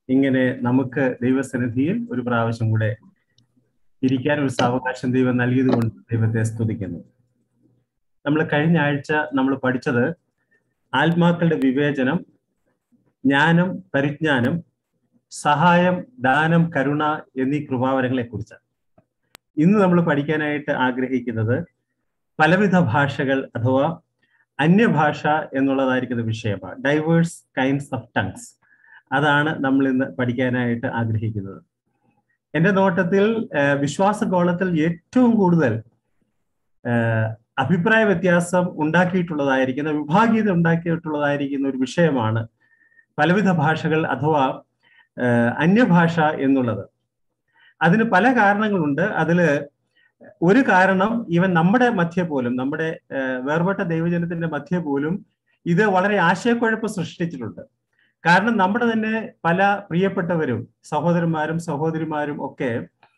ഇങ്ങനെ നമുക്ക് ദൈവസന്നിധിയിൽ ഒരു പ്രാവശ്യം കൂടെ ഇരിക്കാൻ ഒരു സാവകാശം ദൈവം നൽകിയത് കൊണ്ട് ദൈവത്തെ സ്തുതിക്കുന്നു നമ്മൾ കഴിഞ്ഞ ആഴ്ച നമ്മൾ പഠിച്ചത് ആത്മാക്കളുടെ വിവേചനം ജ്ഞാനം പരിജ്ഞാനം സഹായം ദാനം കരുണ എന്നീ കൃപാവരങ്ങളെ കുറിച്ചാണ് ഇന്ന് നമ്മൾ പഠിക്കാനായിട്ട് ആഗ്രഹിക്കുന്നത് പലവിധ ഭാഷകൾ അഥവാ അന്യഭാഷ എന്നുള്ളതായിരിക്കുന്ന വിഷയമാണ് ഡൈവേഴ്സ് കൈൻഡ്സ് ഓഫ് ടങ്സ് അതാണ് നമ്മൾ ഇന്ന് പഠിക്കാനായിട്ട് ആഗ്രഹിക്കുന്നത് എന്റെ നോട്ടത്തിൽ വിശ്വാസഗോളത്തിൽ ഏറ്റവും കൂടുതൽ അഭിപ്രായ വ്യത്യാസം ഉണ്ടാക്കിയിട്ടുള്ളതായിരിക്കുന്ന വിഭാഗീയത ഉണ്ടാക്കിയിട്ടുള്ളതായിരിക്കുന്ന ഒരു വിഷയമാണ് പലവിധ ഭാഷകൾ അഥവാ അന്യഭാഷ എന്നുള്ളത് അതിന് പല കാരണങ്ങളുണ്ട് അതില് ഒരു കാരണം ഇവൻ നമ്മുടെ മധ്യ പോലും നമ്മുടെ വേർപെട്ട ദൈവജനത്തിന്റെ മധ്യ പോലും ഇത് വളരെ ആശയക്കുഴപ്പം സൃഷ്ടിച്ചിട്ടുണ്ട് കാരണം നമ്മുടെ തന്നെ പല പ്രിയപ്പെട്ടവരും സഹോദരന്മാരും സഹോദരിമാരും ഒക്കെ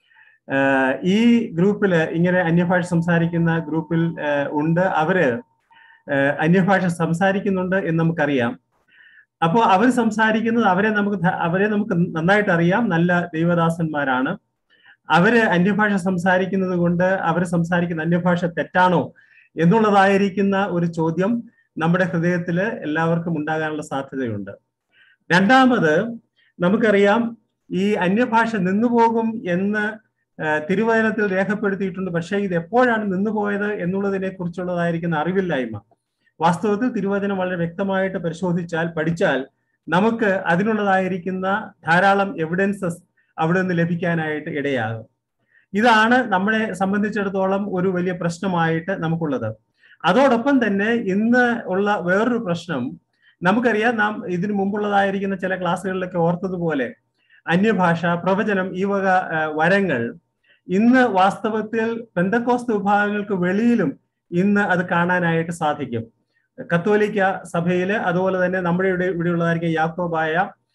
ഈ ഗ്രൂപ്പില് ഇങ്ങനെ അന്യഭാഷ സംസാരിക്കുന്ന ഗ്രൂപ്പിൽ ഉണ്ട് അവര് അന്യഭാഷ സംസാരിക്കുന്നുണ്ട് എന്ന് നമുക്കറിയാം അപ്പോൾ അവർ സംസാരിക്കുന്നത് അവരെ നമുക്ക് അവരെ നമുക്ക് നന്നായിട്ട് അറിയാം നല്ല ദൈവദാസന്മാരാണ് അവര് അന്യഭാഷ സംസാരിക്കുന്നത് കൊണ്ട് അവർ സംസാരിക്കുന്ന അന്യഭാഷ തെറ്റാണോ എന്നുള്ളതായിരിക്കുന്ന ഒരു ചോദ്യം നമ്മുടെ ഹൃദയത്തിൽ എല്ലാവർക്കും ഉണ്ടാകാനുള്ള സാധ്യതയുണ്ട് രണ്ടാമത് നമുക്കറിയാം ഈ അന്യഭാഷ നിന്നുപോകും എന്ന് തിരുവചനത്തിൽ രേഖപ്പെടുത്തിയിട്ടുണ്ട് പക്ഷേ ഇത് എപ്പോഴാണ് നിന്നുപോയത് എന്നുള്ളതിനെ കുറിച്ചുള്ളതായിരിക്കുന്ന അറിവില്ലായ്മ വാസ്തവത്തിൽ തിരുവചനം വളരെ വ്യക്തമായിട്ട് പരിശോധിച്ചാൽ പഠിച്ചാൽ നമുക്ക് അതിനുള്ളതായിരിക്കുന്ന ധാരാളം എവിഡൻസസ് അവിടെ നിന്ന് ലഭിക്കാനായിട്ട് ഇടയാകും ഇതാണ് നമ്മളെ സംബന്ധിച്ചിടത്തോളം ഒരു വലിയ പ്രശ്നമായിട്ട് നമുക്കുള്ളത് അതോടൊപ്പം തന്നെ ഇന്ന് ഉള്ള വേറൊരു പ്രശ്നം നമുക്കറിയാം നാം ഇതിനു മുമ്പുള്ളതായിരിക്കുന്ന ചില ക്ലാസ്സുകളിലൊക്കെ ഓർത്തതുപോലെ അന്യഭാഷ പ്രവചനം ഈ വക വരങ്ങൾ ഇന്ന് വാസ്തവത്തിൽ പെന്തക്കോസ്ത് വിഭാഗങ്ങൾക്ക് വെളിയിലും ഇന്ന് അത് കാണാനായിട്ട് സാധിക്കും കത്തോലിക്ക സഭയില് അതുപോലെ തന്നെ നമ്മുടെ ഇവിടെ ഇവിടെയുള്ളതായിരിക്കും യാക്കോബായ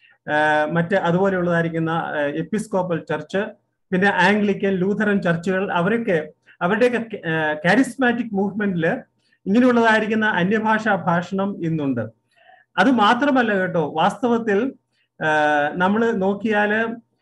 മറ്റ് അതുപോലെയുള്ളതായിരിക്കുന്ന എപ്പിസ്കോപ്പൽ ചർച്ച് പിന്നെ ആംഗ്ലിക്കൻ ലൂഥറൻ ചർച്ചുകൾ അവരൊക്കെ അവരുടെയൊക്കെ കാരിസ്മാറ്റിക് മൂവ്മെന്റിൽ ഇങ്ങനെയുള്ളതായിരിക്കുന്ന അന്യഭാഷാ ഭാഷണം ഇന്നുണ്ട് അത് മാത്രമല്ല കേട്ടോ വാസ്തവത്തിൽ നമ്മൾ നോക്കിയാല്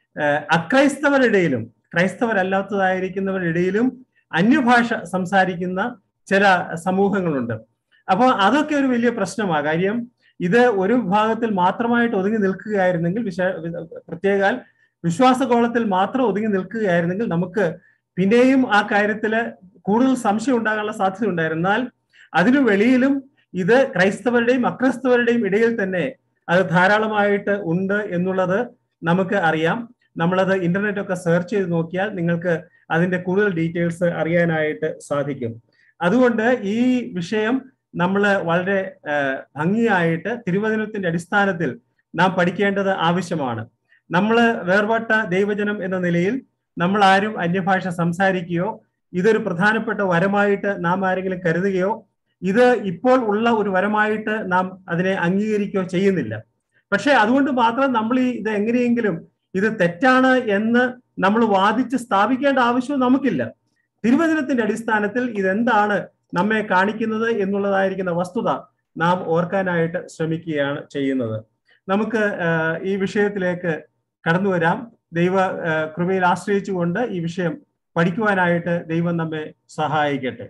അക്രൈസ്തവരുടെയിലും ക്രൈസ്തവരല്ലാത്തതായിരിക്കുന്നവരിടയിലും അന്യഭാഷ സംസാരിക്കുന്ന ചില സമൂഹങ്ങളുണ്ട് അപ്പോൾ അതൊക്കെ ഒരു വലിയ പ്രശ്നമാണ് കാര്യം ഇത് ഒരു വിഭാഗത്തിൽ മാത്രമായിട്ട് ഒതുങ്ങി നിൽക്കുകയായിരുന്നെങ്കിൽ വിശ പ്രത്യേകാൽ വിശ്വാസഗോളത്തിൽ മാത്രം ഒതുങ്ങി നിൽക്കുകയായിരുന്നെങ്കിൽ നമുക്ക് പിന്നെയും ആ കാര്യത്തിൽ കൂടുതൽ സംശയം ഉണ്ടാകാനുള്ള സാധ്യത ഉണ്ടായിരുന്നാൽ അതിനു വെളിയിലും ഇത് ക്രൈസ്തവരുടെയും അക്രൈസ്തവരുടെയും ഇടയിൽ തന്നെ അത് ധാരാളമായിട്ട് ഉണ്ട് എന്നുള്ളത് നമുക്ക് അറിയാം നമ്മളത് ഇന്റർനെറ്റ് ഒക്കെ സെർച്ച് ചെയ്ത് നോക്കിയാൽ നിങ്ങൾക്ക് അതിന്റെ കൂടുതൽ ഡീറ്റെയിൽസ് അറിയാനായിട്ട് സാധിക്കും അതുകൊണ്ട് ഈ വിഷയം നമ്മൾ വളരെ ഭംഗിയായിട്ട് തിരുവചനത്തിന്റെ അടിസ്ഥാനത്തിൽ നാം പഠിക്കേണ്ടത് ആവശ്യമാണ് നമ്മൾ വേർപെട്ട ദൈവജനം എന്ന നിലയിൽ നമ്മൾ ആരും അന്യഭാഷ സംസാരിക്കുകയോ ഇതൊരു പ്രധാനപ്പെട്ട വരമായിട്ട് നാം ആരെങ്കിലും കരുതുകയോ ഇത് ഇപ്പോൾ ഉള്ള ഒരു വരമായിട്ട് നാം അതിനെ അംഗീകരിക്കുകയോ ചെയ്യുന്നില്ല പക്ഷെ അതുകൊണ്ട് മാത്രം നമ്മൾ ഈ ഇത് എങ്ങനെയെങ്കിലും ഇത് തെറ്റാണ് എന്ന് നമ്മൾ വാദിച്ച് സ്ഥാപിക്കേണ്ട ആവശ്യവും നമുക്കില്ല തിരുവചനത്തിന്റെ അടിസ്ഥാനത്തിൽ ഇതെന്താണ് നമ്മെ കാണിക്കുന്നത് എന്നുള്ളതായിരിക്കുന്ന വസ്തുത നാം ഓർക്കാനായിട്ട് ശ്രമിക്കുകയാണ് ചെയ്യുന്നത് നമുക്ക് ഈ വിഷയത്തിലേക്ക് കടന്നു വരാം ദൈവ കൃപയിൽ ആശ്രയിച്ചുകൊണ്ട് ഈ വിഷയം പഠിക്കുവാനായിട്ട് ദൈവം നമ്മെ സഹായിക്കട്ടെ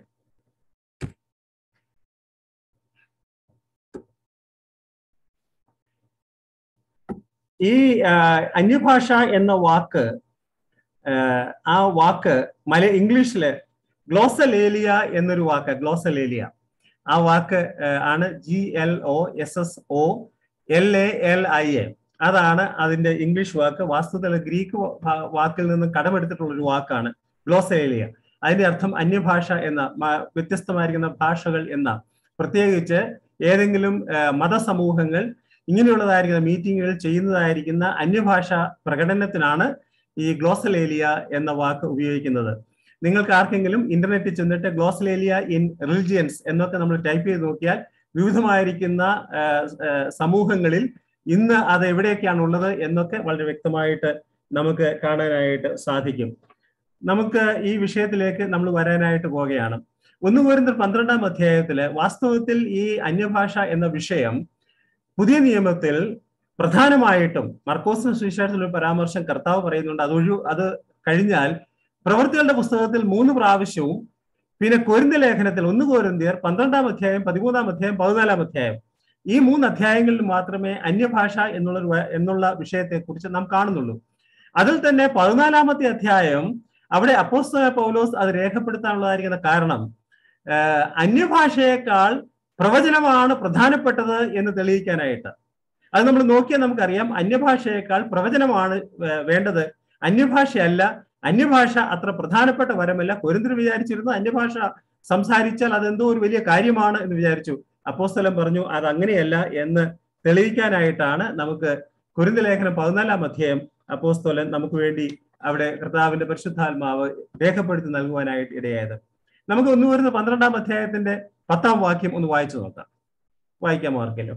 ഈ അന്യഭാഷ എന്ന വാക്ക് ആ വാക്ക് മല ഇംഗ്ലീഷില് ഗ്ലോസലേലിയ എന്നൊരു വാക്ക് ഗ്ലോസലേലിയ ആ വാക്ക് ആണ് G L O S S O L A L I A അതാണ് അതിന്റെ ഇംഗ്ലീഷ് വാക്ക് വാസ്തുതല ഗ്രീക്ക് വാക്കിൽ നിന്ന് കടമെടുത്തിട്ടുള്ള ഒരു വാക്കാണ് ഗ്ലോസലേലിയ അതിന്റെ അർത്ഥം അന്യഭാഷ എന്ന വ്യത്യസ്തമായിരിക്കുന്ന ഭാഷകൾ എന്ന പ്രത്യേകിച്ച് ഏതെങ്കിലും മതസമൂഹങ്ങൾ ഇങ്ങനെയുള്ളതായിരിക്കുന്ന മീറ്റിങ്ങുകൾ ചെയ്യുന്നതായിരിക്കുന്ന അന്യഭാഷ പ്രകടനത്തിനാണ് ഈ ഗ്ലോസലേലിയ എന്ന വാക്ക് ഉപയോഗിക്കുന്നത് നിങ്ങൾക്ക് ആർക്കെങ്കിലും ഇന്റർനെറ്റിൽ ചെന്നിട്ട് ഗ്ലോസലേലിയ ഇൻ റിലിജിയൻസ് എന്നൊക്കെ നമ്മൾ ടൈപ്പ് ചെയ്ത് നോക്കിയാൽ വിവിധമായിരിക്കുന്ന സമൂഹങ്ങളിൽ ഇന്ന് അത് എവിടെയൊക്കെയാണ് ഉള്ളത് എന്നൊക്കെ വളരെ വ്യക്തമായിട്ട് നമുക്ക് കാണാനായിട്ട് സാധിക്കും നമുക്ക് ഈ വിഷയത്തിലേക്ക് നമ്മൾ വരാനായിട്ട് പോവുകയാണ് ഒന്ന് പോരുന്ന പന്ത്രണ്ടാം അധ്യായത്തില് വാസ്തവത്തിൽ ഈ അന്യഭാഷ എന്ന വിഷയം പുതിയ നിയമത്തിൽ പ്രധാനമായിട്ടും മർക്കോസിന് സുവിശേഷത്തിൽ ഒരു പരാമർശം കർത്താവ് പറയുന്നുണ്ട് അതൊഴു അത് കഴിഞ്ഞാൽ പ്രവൃത്തികളുടെ പുസ്തകത്തിൽ മൂന്ന് പ്രാവശ്യവും പിന്നെ കൊരിന്ത ലേഖനത്തിൽ ഒന്ന് കോരിന്തിയർ പന്ത്രണ്ടാം അധ്യായം പതിമൂന്നാം അധ്യായം പതിനാലാം അധ്യായം ഈ മൂന്ന് അധ്യായങ്ങളിൽ മാത്രമേ അന്യഭാഷ എന്നുള്ള എന്നുള്ള വിഷയത്തെ കുറിച്ച് നാം കാണുന്നുള്ളൂ അതിൽ തന്നെ പതിനാലാമത്തെ അധ്യായം അവിടെ അപ്പോസ്തല പൗലോസ് അത് രേഖപ്പെടുത്താനുള്ളതായിരിക്കുന്ന കാരണം അന്യഭാഷയേക്കാൾ പ്രവചനമാണ് പ്രധാനപ്പെട്ടത് എന്ന് തെളിയിക്കാനായിട്ട് അത് നമ്മൾ നോക്കിയാൽ നമുക്കറിയാം അന്യഭാഷയേക്കാൾ പ്രവചനമാണ് വേണ്ടത് അന്യഭാഷയല്ല അന്യഭാഷ അത്ര പ്രധാനപ്പെട്ട വരമല്ല കൊരിന്തിന് വിചാരിച്ചിരുന്നു അന്യഭാഷ സംസാരിച്ചാൽ അതെന്തോ ഒരു വലിയ കാര്യമാണ് എന്ന് വിചാരിച്ചു അപ്പോസ്തലം പറഞ്ഞു അത് അങ്ങനെയല്ല എന്ന് തെളിയിക്കാനായിട്ടാണ് നമുക്ക് കുരുന്ത ലേഖനം പതിനാലാം അധ്യായം അപ്പോസ്തോലൻ നമുക്ക് വേണ്ടി അവിടെ കർത്താവിന്റെ പരിശുദ്ധാത്മാവ് രേഖപ്പെടുത്തി നൽകുവാനായിട്ട് ഇടയായത് നമുക്ക് ഒന്ന് വരുന്ന പന്ത്രണ്ടാം അധ്യായത്തിന്റെ പത്താം വാക്യം ഒന്ന് വായിച്ചു നോക്കാം വായിക്കാം ആർക്കല്ലോ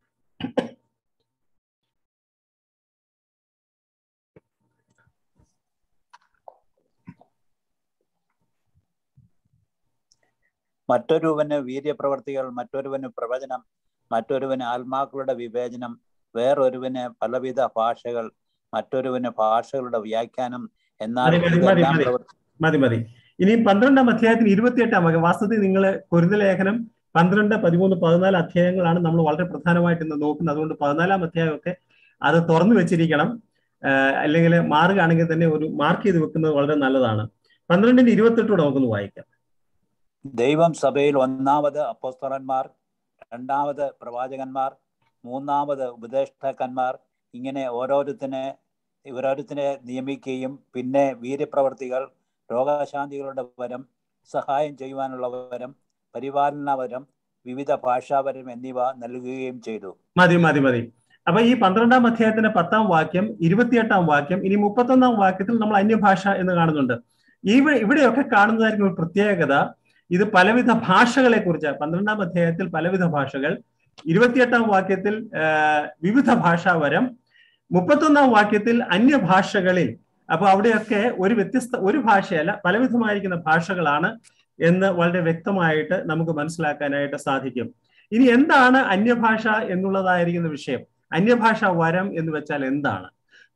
മറ്റൊരുവന് വീര്യപ്രവർത്തികൾ മറ്റൊരുവന് പ്രവചനം മറ്റൊരുവന് ആത്മാക്കളുടെ വിവേചനം വേറൊരുവന് പലവിധ ഭാഷകൾ മറ്റൊരുവന് ഭാഷകളുടെ വ്യാഖ്യാനം എന്നാൽ മതി മതി ഇനി പന്ത്രണ്ടാം അധ്യായത്തിന് ഇരുപത്തിയെട്ടാം വാക്യം വാസ്തവത്തിൽ നിങ്ങൾ കുരുന്ന ലേഖനം പന്ത്രണ്ട് പതിമൂന്ന് പതിനാല് അധ്യായങ്ങളാണ് നമ്മൾ വളരെ പ്രധാനമായിട്ട് ഇന്ന് നോക്കുന്നത് അതുകൊണ്ട് പതിനാലാം അധ്യായമൊക്കെ അത് തുറന്നു വെച്ചിരിക്കണം അല്ലെങ്കിൽ മാറുകയാണെങ്കിൽ തന്നെ ഒരു മാർക്ക് ചെയ്ത് വെക്കുന്നത് വളരെ നല്ലതാണ് പന്ത്രണ്ടിന്റെ ഇരുപത്തെട്ടൂടെ നമുക്കൊന്ന് വായിക്കാം ദൈവം സഭയിൽ ഒന്നാമത് അപ്പോസ്തലന്മാർ രണ്ടാമത് പ്രവാചകന്മാർ മൂന്നാമത് ഉപദേഷ്ടാക്കന്മാർ ഇങ്ങനെ ഓരോരുത്തനെ ഓരോരുത്തനെ നിയമിക്കുകയും പിന്നെ വീര്യപ്രവർത്തികൾ രോഗശാന്തികളുടെ വരം സഹായം ചെയ്യുവാനുള്ള വരം പരിപാലന വരം വിവിധ ഭാഷാവരം എന്നിവ നൽകുകയും ചെയ്തു മതി മതി മതി അപ്പൊ ഈ പന്ത്രണ്ടാം അധ്യായത്തിന്റെ പത്താം വാക്യം ഇരുപത്തിയെട്ടാം വാക്യം ഇനി മുപ്പത്തൊന്നാം വാക്യത്തിൽ നമ്മൾ അന്യഭാഷ എന്ന് കാണുന്നുണ്ട് ഈ ഇവിടെയൊക്കെ കാണുന്നതായിരിക്കും ഒരു പ്രത്യേകത ഇത് പലവിധ ഭാഷകളെ കുറിച്ച് പന്ത്രണ്ടാം അധ്യായത്തിൽ പലവിധ ഭാഷകൾ ഇരുപത്തിയെട്ടാം വാക്യത്തിൽ വിവിധ ഭാഷാവരം മുപ്പത്തൊന്നാം വാക്യത്തിൽ അന്യഭാഷകളിൽ അപ്പൊ അവിടെയൊക്കെ ഒരു വ്യത്യസ്ത ഒരു ഭാഷയല്ല പലവിധമായിരിക്കുന്ന ഭാഷകളാണ് എന്ന് വളരെ വ്യക്തമായിട്ട് നമുക്ക് മനസ്സിലാക്കാനായിട്ട് സാധിക്കും ഇനി എന്താണ് അന്യഭാഷ എന്നുള്ളതായിരിക്കുന്ന വിഷയം അന്യഭാഷ വരം എന്ന് വെച്ചാൽ എന്താണ്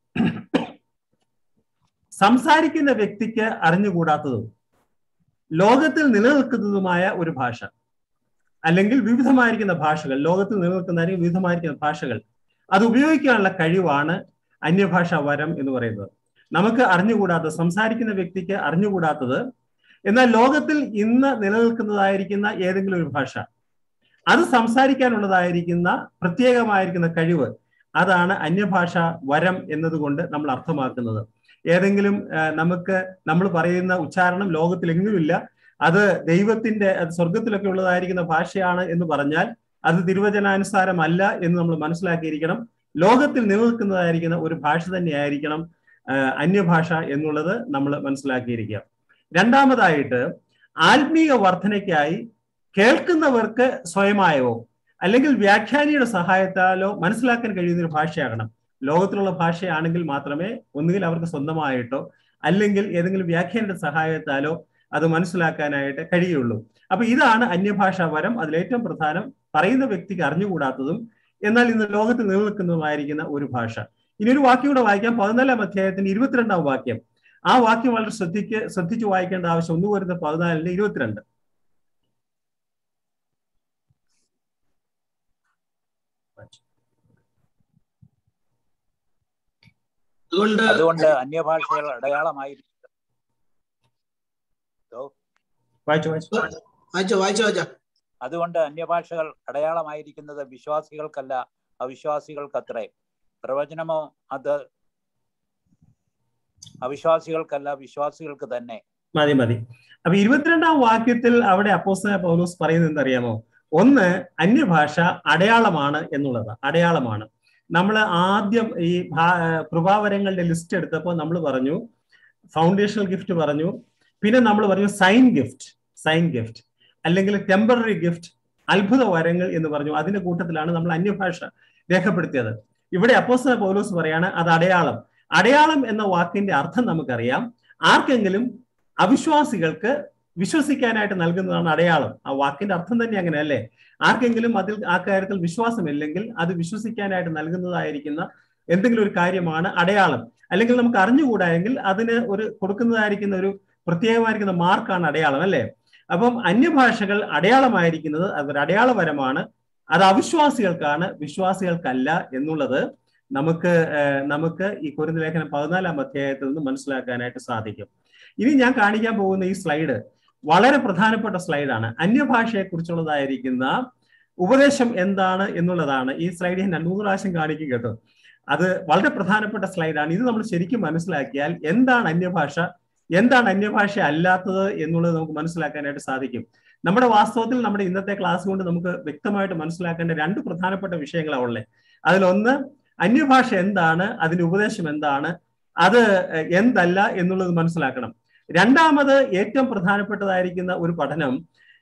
സംസാരിക്കുന്ന വ്യക്തിക്ക് അറിഞ്ഞുകൂടാത്തതും ലോകത്തിൽ നിലനിൽക്കുന്നതുമായ ഒരു ഭാഷ അല്ലെങ്കിൽ വിവിധമായിരിക്കുന്ന ഭാഷകൾ ലോകത്തിൽ നിലനിൽക്കുന്ന വിവിധമായിരിക്കുന്ന ഭാഷകൾ അത് ഉപയോഗിക്കാനുള്ള കഴിവാണ് അന്യഭാഷ വരം എന്ന് പറയുന്നത് നമുക്ക് അറിഞ്ഞുകൂടാത്തത് സംസാരിക്കുന്ന വ്യക്തിക്ക് അറിഞ്ഞുകൂടാത്തത് എന്നാൽ ലോകത്തിൽ ഇന്ന് നിലനിൽക്കുന്നതായിരിക്കുന്ന ഏതെങ്കിലും ഒരു ഭാഷ അത് സംസാരിക്കാനുള്ളതായിരിക്കുന്ന പ്രത്യേകമായിരിക്കുന്ന കഴിവ് അതാണ് അന്യഭാഷ വരം എന്നതുകൊണ്ട് നമ്മൾ അർത്ഥമാക്കുന്നത് ഏതെങ്കിലും നമുക്ക് നമ്മൾ പറയുന്ന ഉച്ചാരണം ലോകത്തിലെങ്ങുമില്ല അത് ദൈവത്തിന്റെ അത് സ്വർഗത്തിലൊക്കെ ഉള്ളതായിരിക്കുന്ന ഭാഷയാണ് എന്ന് പറഞ്ഞാൽ അത് തിരുവചനാനുസാരമല്ല എന്ന് നമ്മൾ മനസ്സിലാക്കിയിരിക്കണം ലോകത്തിൽ നിലനിൽക്കുന്നതായിരിക്കുന്ന ഒരു ഭാഷ തന്നെയായിരിക്കണം അന്യഭാഷ എന്നുള്ളത് നമ്മൾ മനസ്സിലാക്കിയിരിക്കുക രണ്ടാമതായിട്ട് ആത്മീയ വർധനയ്ക്കായി കേൾക്കുന്നവർക്ക് സ്വയമായോ അല്ലെങ്കിൽ വ്യാഖ്യാനിയുടെ സഹായത്താലോ മനസ്സിലാക്കാൻ കഴിയുന്ന ഒരു ഭാഷയാകണം ലോകത്തിലുള്ള ഭാഷയാണെങ്കിൽ മാത്രമേ ഒന്നുകിൽ അവർക്ക് സ്വന്തമായിട്ടോ അല്ലെങ്കിൽ ഏതെങ്കിലും വ്യാഖ്യാനയുടെ സഹായത്താലോ അത് മനസ്സിലാക്കാനായിട്ട് കഴിയുള്ളൂ അപ്പൊ ഇതാണ് അന്യഭാഷാ വരം അതിലേറ്റവും പ്രധാനം പറയുന്ന വ്യക്തിക്ക് അറിഞ്ഞുകൂടാത്തതും എന്നാൽ ഇന്ന് ലോകത്തിൽ നിലനിൽക്കുന്നതുമായിരിക്കുന്ന ഒരു ഭാഷ ഇനി ഒരു വാക്യം കൂടെ വായിക്കാം പതിനാലാം അധ്യായത്തിന്റെ ഇരുപത്തിരണ്ടാം വാക്യം ആ വാക്യം വളരെ ശ്രദ്ധിക്ക് ശ്രദ്ധിച്ചു വായിക്കേണ്ട ആവശ്യം ഒന്ന് വരുന്ന പതിനാലിന്റെ ഇരുപത്തിരണ്ട് അതുകൊണ്ട് അതുകൊണ്ട് അന്യഭാഷകൾ അടയാളമായി വായിച്ചു വായിച്ചു വായിച്ചോ വായിച്ചോ വായിച്ചോ അതുകൊണ്ട് അന്യഭാഷകൾ അടയാളമായിരിക്കുന്നത് വിശ്വാസികൾക്കല്ല അവിശ്വാസികൾക്കത്രേ പ്രവചനമോ അത് അവിശ്വാസികൾക്കല്ല വിശ്വാസികൾക്ക് തന്നെ മതി മതി അപ്പൊ ഇരുപത്തിരണ്ടാം വാക്യത്തിൽ അവിടെ അപ്പോസ്തല പൗലോസ് പറയുന്നത് എന്തറിയാമോ ഒന്ന് അന്യഭാഷ അടയാളമാണ് എന്നുള്ളത് അടയാളമാണ് നമ്മൾ ആദ്യം ഈ കൃപാവരങ്ങളുടെ ലിസ്റ്റ് എടുത്തപ്പോൾ നമ്മൾ പറഞ്ഞു ഫൗണ്ടേഷണൽ ഗിഫ്റ്റ് പറഞ്ഞു പിന്നെ നമ്മൾ പറഞ്ഞു സൈൻ ഗിഫ്റ്റ് സൈൻ ഗിഫ്റ്റ് അല്ലെങ്കിൽ ടെമ്പററി ഗിഫ്റ്റ് അത്ഭുത വരങ്ങൾ എന്ന് പറഞ്ഞു അതിന്റെ കൂട്ടത്തിലാണ് നമ്മൾ അന്യഭാഷ രേഖപ്പെടുത്തിയത് ഇവിടെ അപ്പോസ്തല പൗലോസ് പറയാണ് അത് അടയാളം അടയാളം എന്ന വാക്കിന്റെ അർത്ഥം നമുക്കറിയാം ആർക്കെങ്കിലും അവിശ്വാസികൾക്ക് വിശ്വസിക്കാനായിട്ട് നൽകുന്നതാണ് അടയാളം ആ വാക്കിന്റെ അർത്ഥം തന്നെ അങ്ങനെ അല്ലേ ആർക്കെങ്കിലും അതിൽ ആ കാര്യത്തിൽ വിശ്വാസമില്ലെങ്കിൽ അത് വിശ്വസിക്കാനായിട്ട് നൽകുന്നതായിരിക്കുന്ന എന്തെങ്കിലും ഒരു കാര്യമാണ് അടയാളം അല്ലെങ്കിൽ നമുക്ക് അറിഞ്ഞുകൂടായെങ്കിൽ അതിന് ഒരു കൊടുക്കുന്നതായിരിക്കുന്ന ഒരു പ്രത്യേകമായിരിക്കുന്ന മാർക്കാണ് അടയാളം അല്ലേ അപ്പം അന്യഭാഷകൾ അടയാളമായിരിക്കുന്നത് അതൊരു അടയാളപരമാണ് അത് അവിശ്വാസികൾക്കാണ് വിശ്വാസികൾക്കല്ല എന്നുള്ളത് നമുക്ക് നമുക്ക് ഈ കുരുന്ന് ലേഖനം പതിനാലാം അധ്യായത്തിൽ നിന്ന് മനസ്സിലാക്കാനായിട്ട് സാധിക്കും ഇനി ഞാൻ കാണിക്കാൻ പോകുന്ന ഈ സ്ലൈഡ് വളരെ പ്രധാനപ്പെട്ട സ്ലൈഡാണ് അന്യഭാഷയെ കുറിച്ചുള്ളതായിരിക്കുന്ന ഉപദേശം എന്താണ് എന്നുള്ളതാണ് ഈ സ്ലൈഡ് ഞാൻ രണ്ടു മൂന്ന് പ്രാവശ്യം കാണിക്കും കേട്ടോ അത് വളരെ പ്രധാനപ്പെട്ട സ്ലൈഡാണ് ഇത് നമ്മൾ ശരിക്കും മനസ്സിലാക്കിയാൽ എന്താണ് അന്യഭാഷ എന്താണ് അന്യഭാഷ അല്ലാത്തത് എന്നുള്ളത് നമുക്ക് മനസ്സിലാക്കാനായിട്ട് സാധിക്കും നമ്മുടെ വാസ്തവത്തിൽ നമ്മുടെ ഇന്നത്തെ ക്ലാസ് കൊണ്ട് നമുക്ക് വ്യക്തമായിട്ട് മനസ്സിലാക്കേണ്ട രണ്ട് പ്രധാനപ്പെട്ട വിഷയങ്ങളാണ് ഉള്ളത് അതിലൊന്ന് അന്യഭാഷ എന്താണ് അതിന്റെ ഉപദേശം എന്താണ് അത് എന്തല്ല എന്നുള്ളത് മനസ്സിലാക്കണം രണ്ടാമത് ഏറ്റവും പ്രധാനപ്പെട്ടതായിരിക്കുന്ന ഒരു പഠനം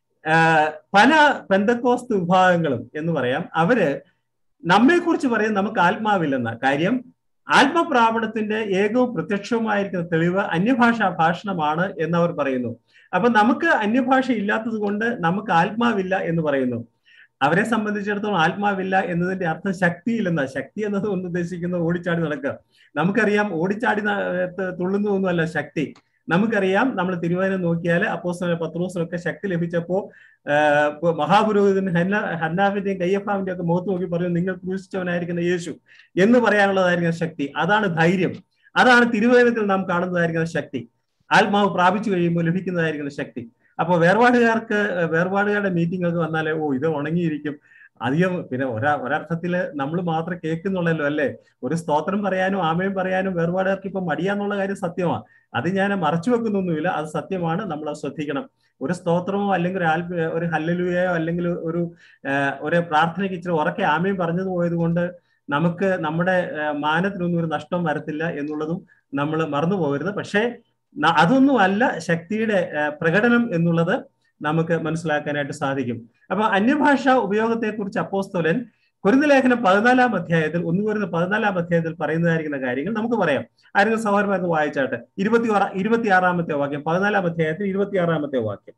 പല പെന്തക്കോസ്ത് വിഭാഗങ്ങളും എന്ന് പറയാം അവര് നമ്മെക്കുറിച്ച് പറയും നമുക്ക് ആത്മാവില്ലെന്ന കാര്യം ആത്മപ്രാപണത്തിന്റെ ഏകവും പ്രത്യക്ഷവുമായിരിക്കുന്ന തെളിവ് അന്യഭാഷാ ഭാഷണമാണ് എന്നവർ പറയുന്നു അപ്പൊ നമുക്ക് അന്യഭാഷ ഇല്ലാത്തത് കൊണ്ട് നമുക്ക് ആത്മാവില്ല എന്ന് പറയുന്നു അവരെ സംബന്ധിച്ചിടത്തോളം ആത്മാവില്ല എന്നതിന്റെ അർത്ഥം ശക്തിയില്ലെന്ന ശക്തി എന്നത് കൊണ്ട് ഉദ്ദേശിക്കുന്നത് ഓടിച്ചാടി നടക്കുക നമുക്കറിയാം ഓടിച്ചാടി തുള്ളുന്നതൊന്നുമല്ല ശക്തി നമുക്കറിയാം നമ്മൾ തിരുവചനം നോക്കിയാൽ അപ്പോസ്തല പത്രോസിനൊക്കെ ശക്തി ലഭിച്ചപ്പോ മഹാപുരോഹിതൻ ഹന്ന ഹന്നാഫിന്റെയും കയ്യഫാവിന്റെയും ഒക്കെ മുഖത്ത് നോക്കി പറയും നിങ്ങൾ ക്രൂശിച്ചവനായിരിക്കുന്ന യേശു എന്ന് പറയാനുള്ളതായിരിക്കുന്ന ശക്തി അതാണ് ധൈര്യം അതാണ് തിരുവചനത്തിൽ നാം കാണുന്നതായിരിക്കുന്ന ശക്തി ആത്മാവ് പ്രാപിച്ചു കഴിയുമ്പോൾ ലഭിക്കുന്നതായിരിക്കുന്ന ശക്തി അപ്പൊ വേർപാടുകാർക്ക് വേർപാടുകാരുടെ മീറ്റിംഗ് വന്നാലേ ഓ ഇത് ഉണങ്ങിയിരിക്കും അധികം പിന്നെ ഒരാ ഒരർത്ഥത്തില് നമ്മൾ മാത്രം കേൾക്കുന്നുള്ളല്ലോ അല്ലേ ഒരു സ്തോത്രം പറയാനും ആമയും പറയാനും വേർപാടുകാർക്ക് ഇപ്പൊ മടിയാന്നുള്ള കാര്യം സത്യമാണ് അത് ഞാൻ മറച്ചു വെക്കുന്നൊന്നുമില്ല അത് സത്യമാണ് നമ്മൾ അത് ശ്രദ്ധിക്കണം ഒരു സ്തോത്രമോ അല്ലെങ്കിൽ ഒരു ആൽബ ഒരു ഹല്ലലുയോ അല്ലെങ്കിൽ ഒരു ഒരു പ്രാർത്ഥനയ്ക്ക് ഇച്ചിരി ഉറക്കെ ആമയും പറഞ്ഞത് പോയത് കൊണ്ട് നമുക്ക് നമ്മുടെ മാനത്തിനൊന്നും ഒരു നഷ്ടം വരത്തില്ല എന്നുള്ളതും നമ്മൾ മറന്നു പോകരുത് പക്ഷേ അതൊന്നും അല്ല ശക്തിയുടെ പ്രകടനം എന്നുള്ളത് നമുക്ക് മനസ്സിലാക്കാനായിട്ട് സാധിക്കും അപ്പൊ അന്യഭാഷ ഉപയോഗത്തെ കുറിച്ച് അപ്പോസ്തോലൻ കുരുന്നലേഖനം പതിനാലാം അധ്യായത്തിൽ ഒന്ന് കുരുന്ന പതിനാലാം അധ്യായത്തിൽ പറയുന്നതായിരിക്കുന്ന കാര്യങ്ങൾ നമുക്ക് പറയാം ആരെങ്കിലും സഹോദരന്മാർക്ക് വായിച്ചാട്ടെ ഇരുപത്തി ഇരുപത്തിയാറാമത്തെ വാക്യം പതിനാലാം അധ്യായത്തിൽ ഇരുപത്തിയാറാമത്തെ വാക്യം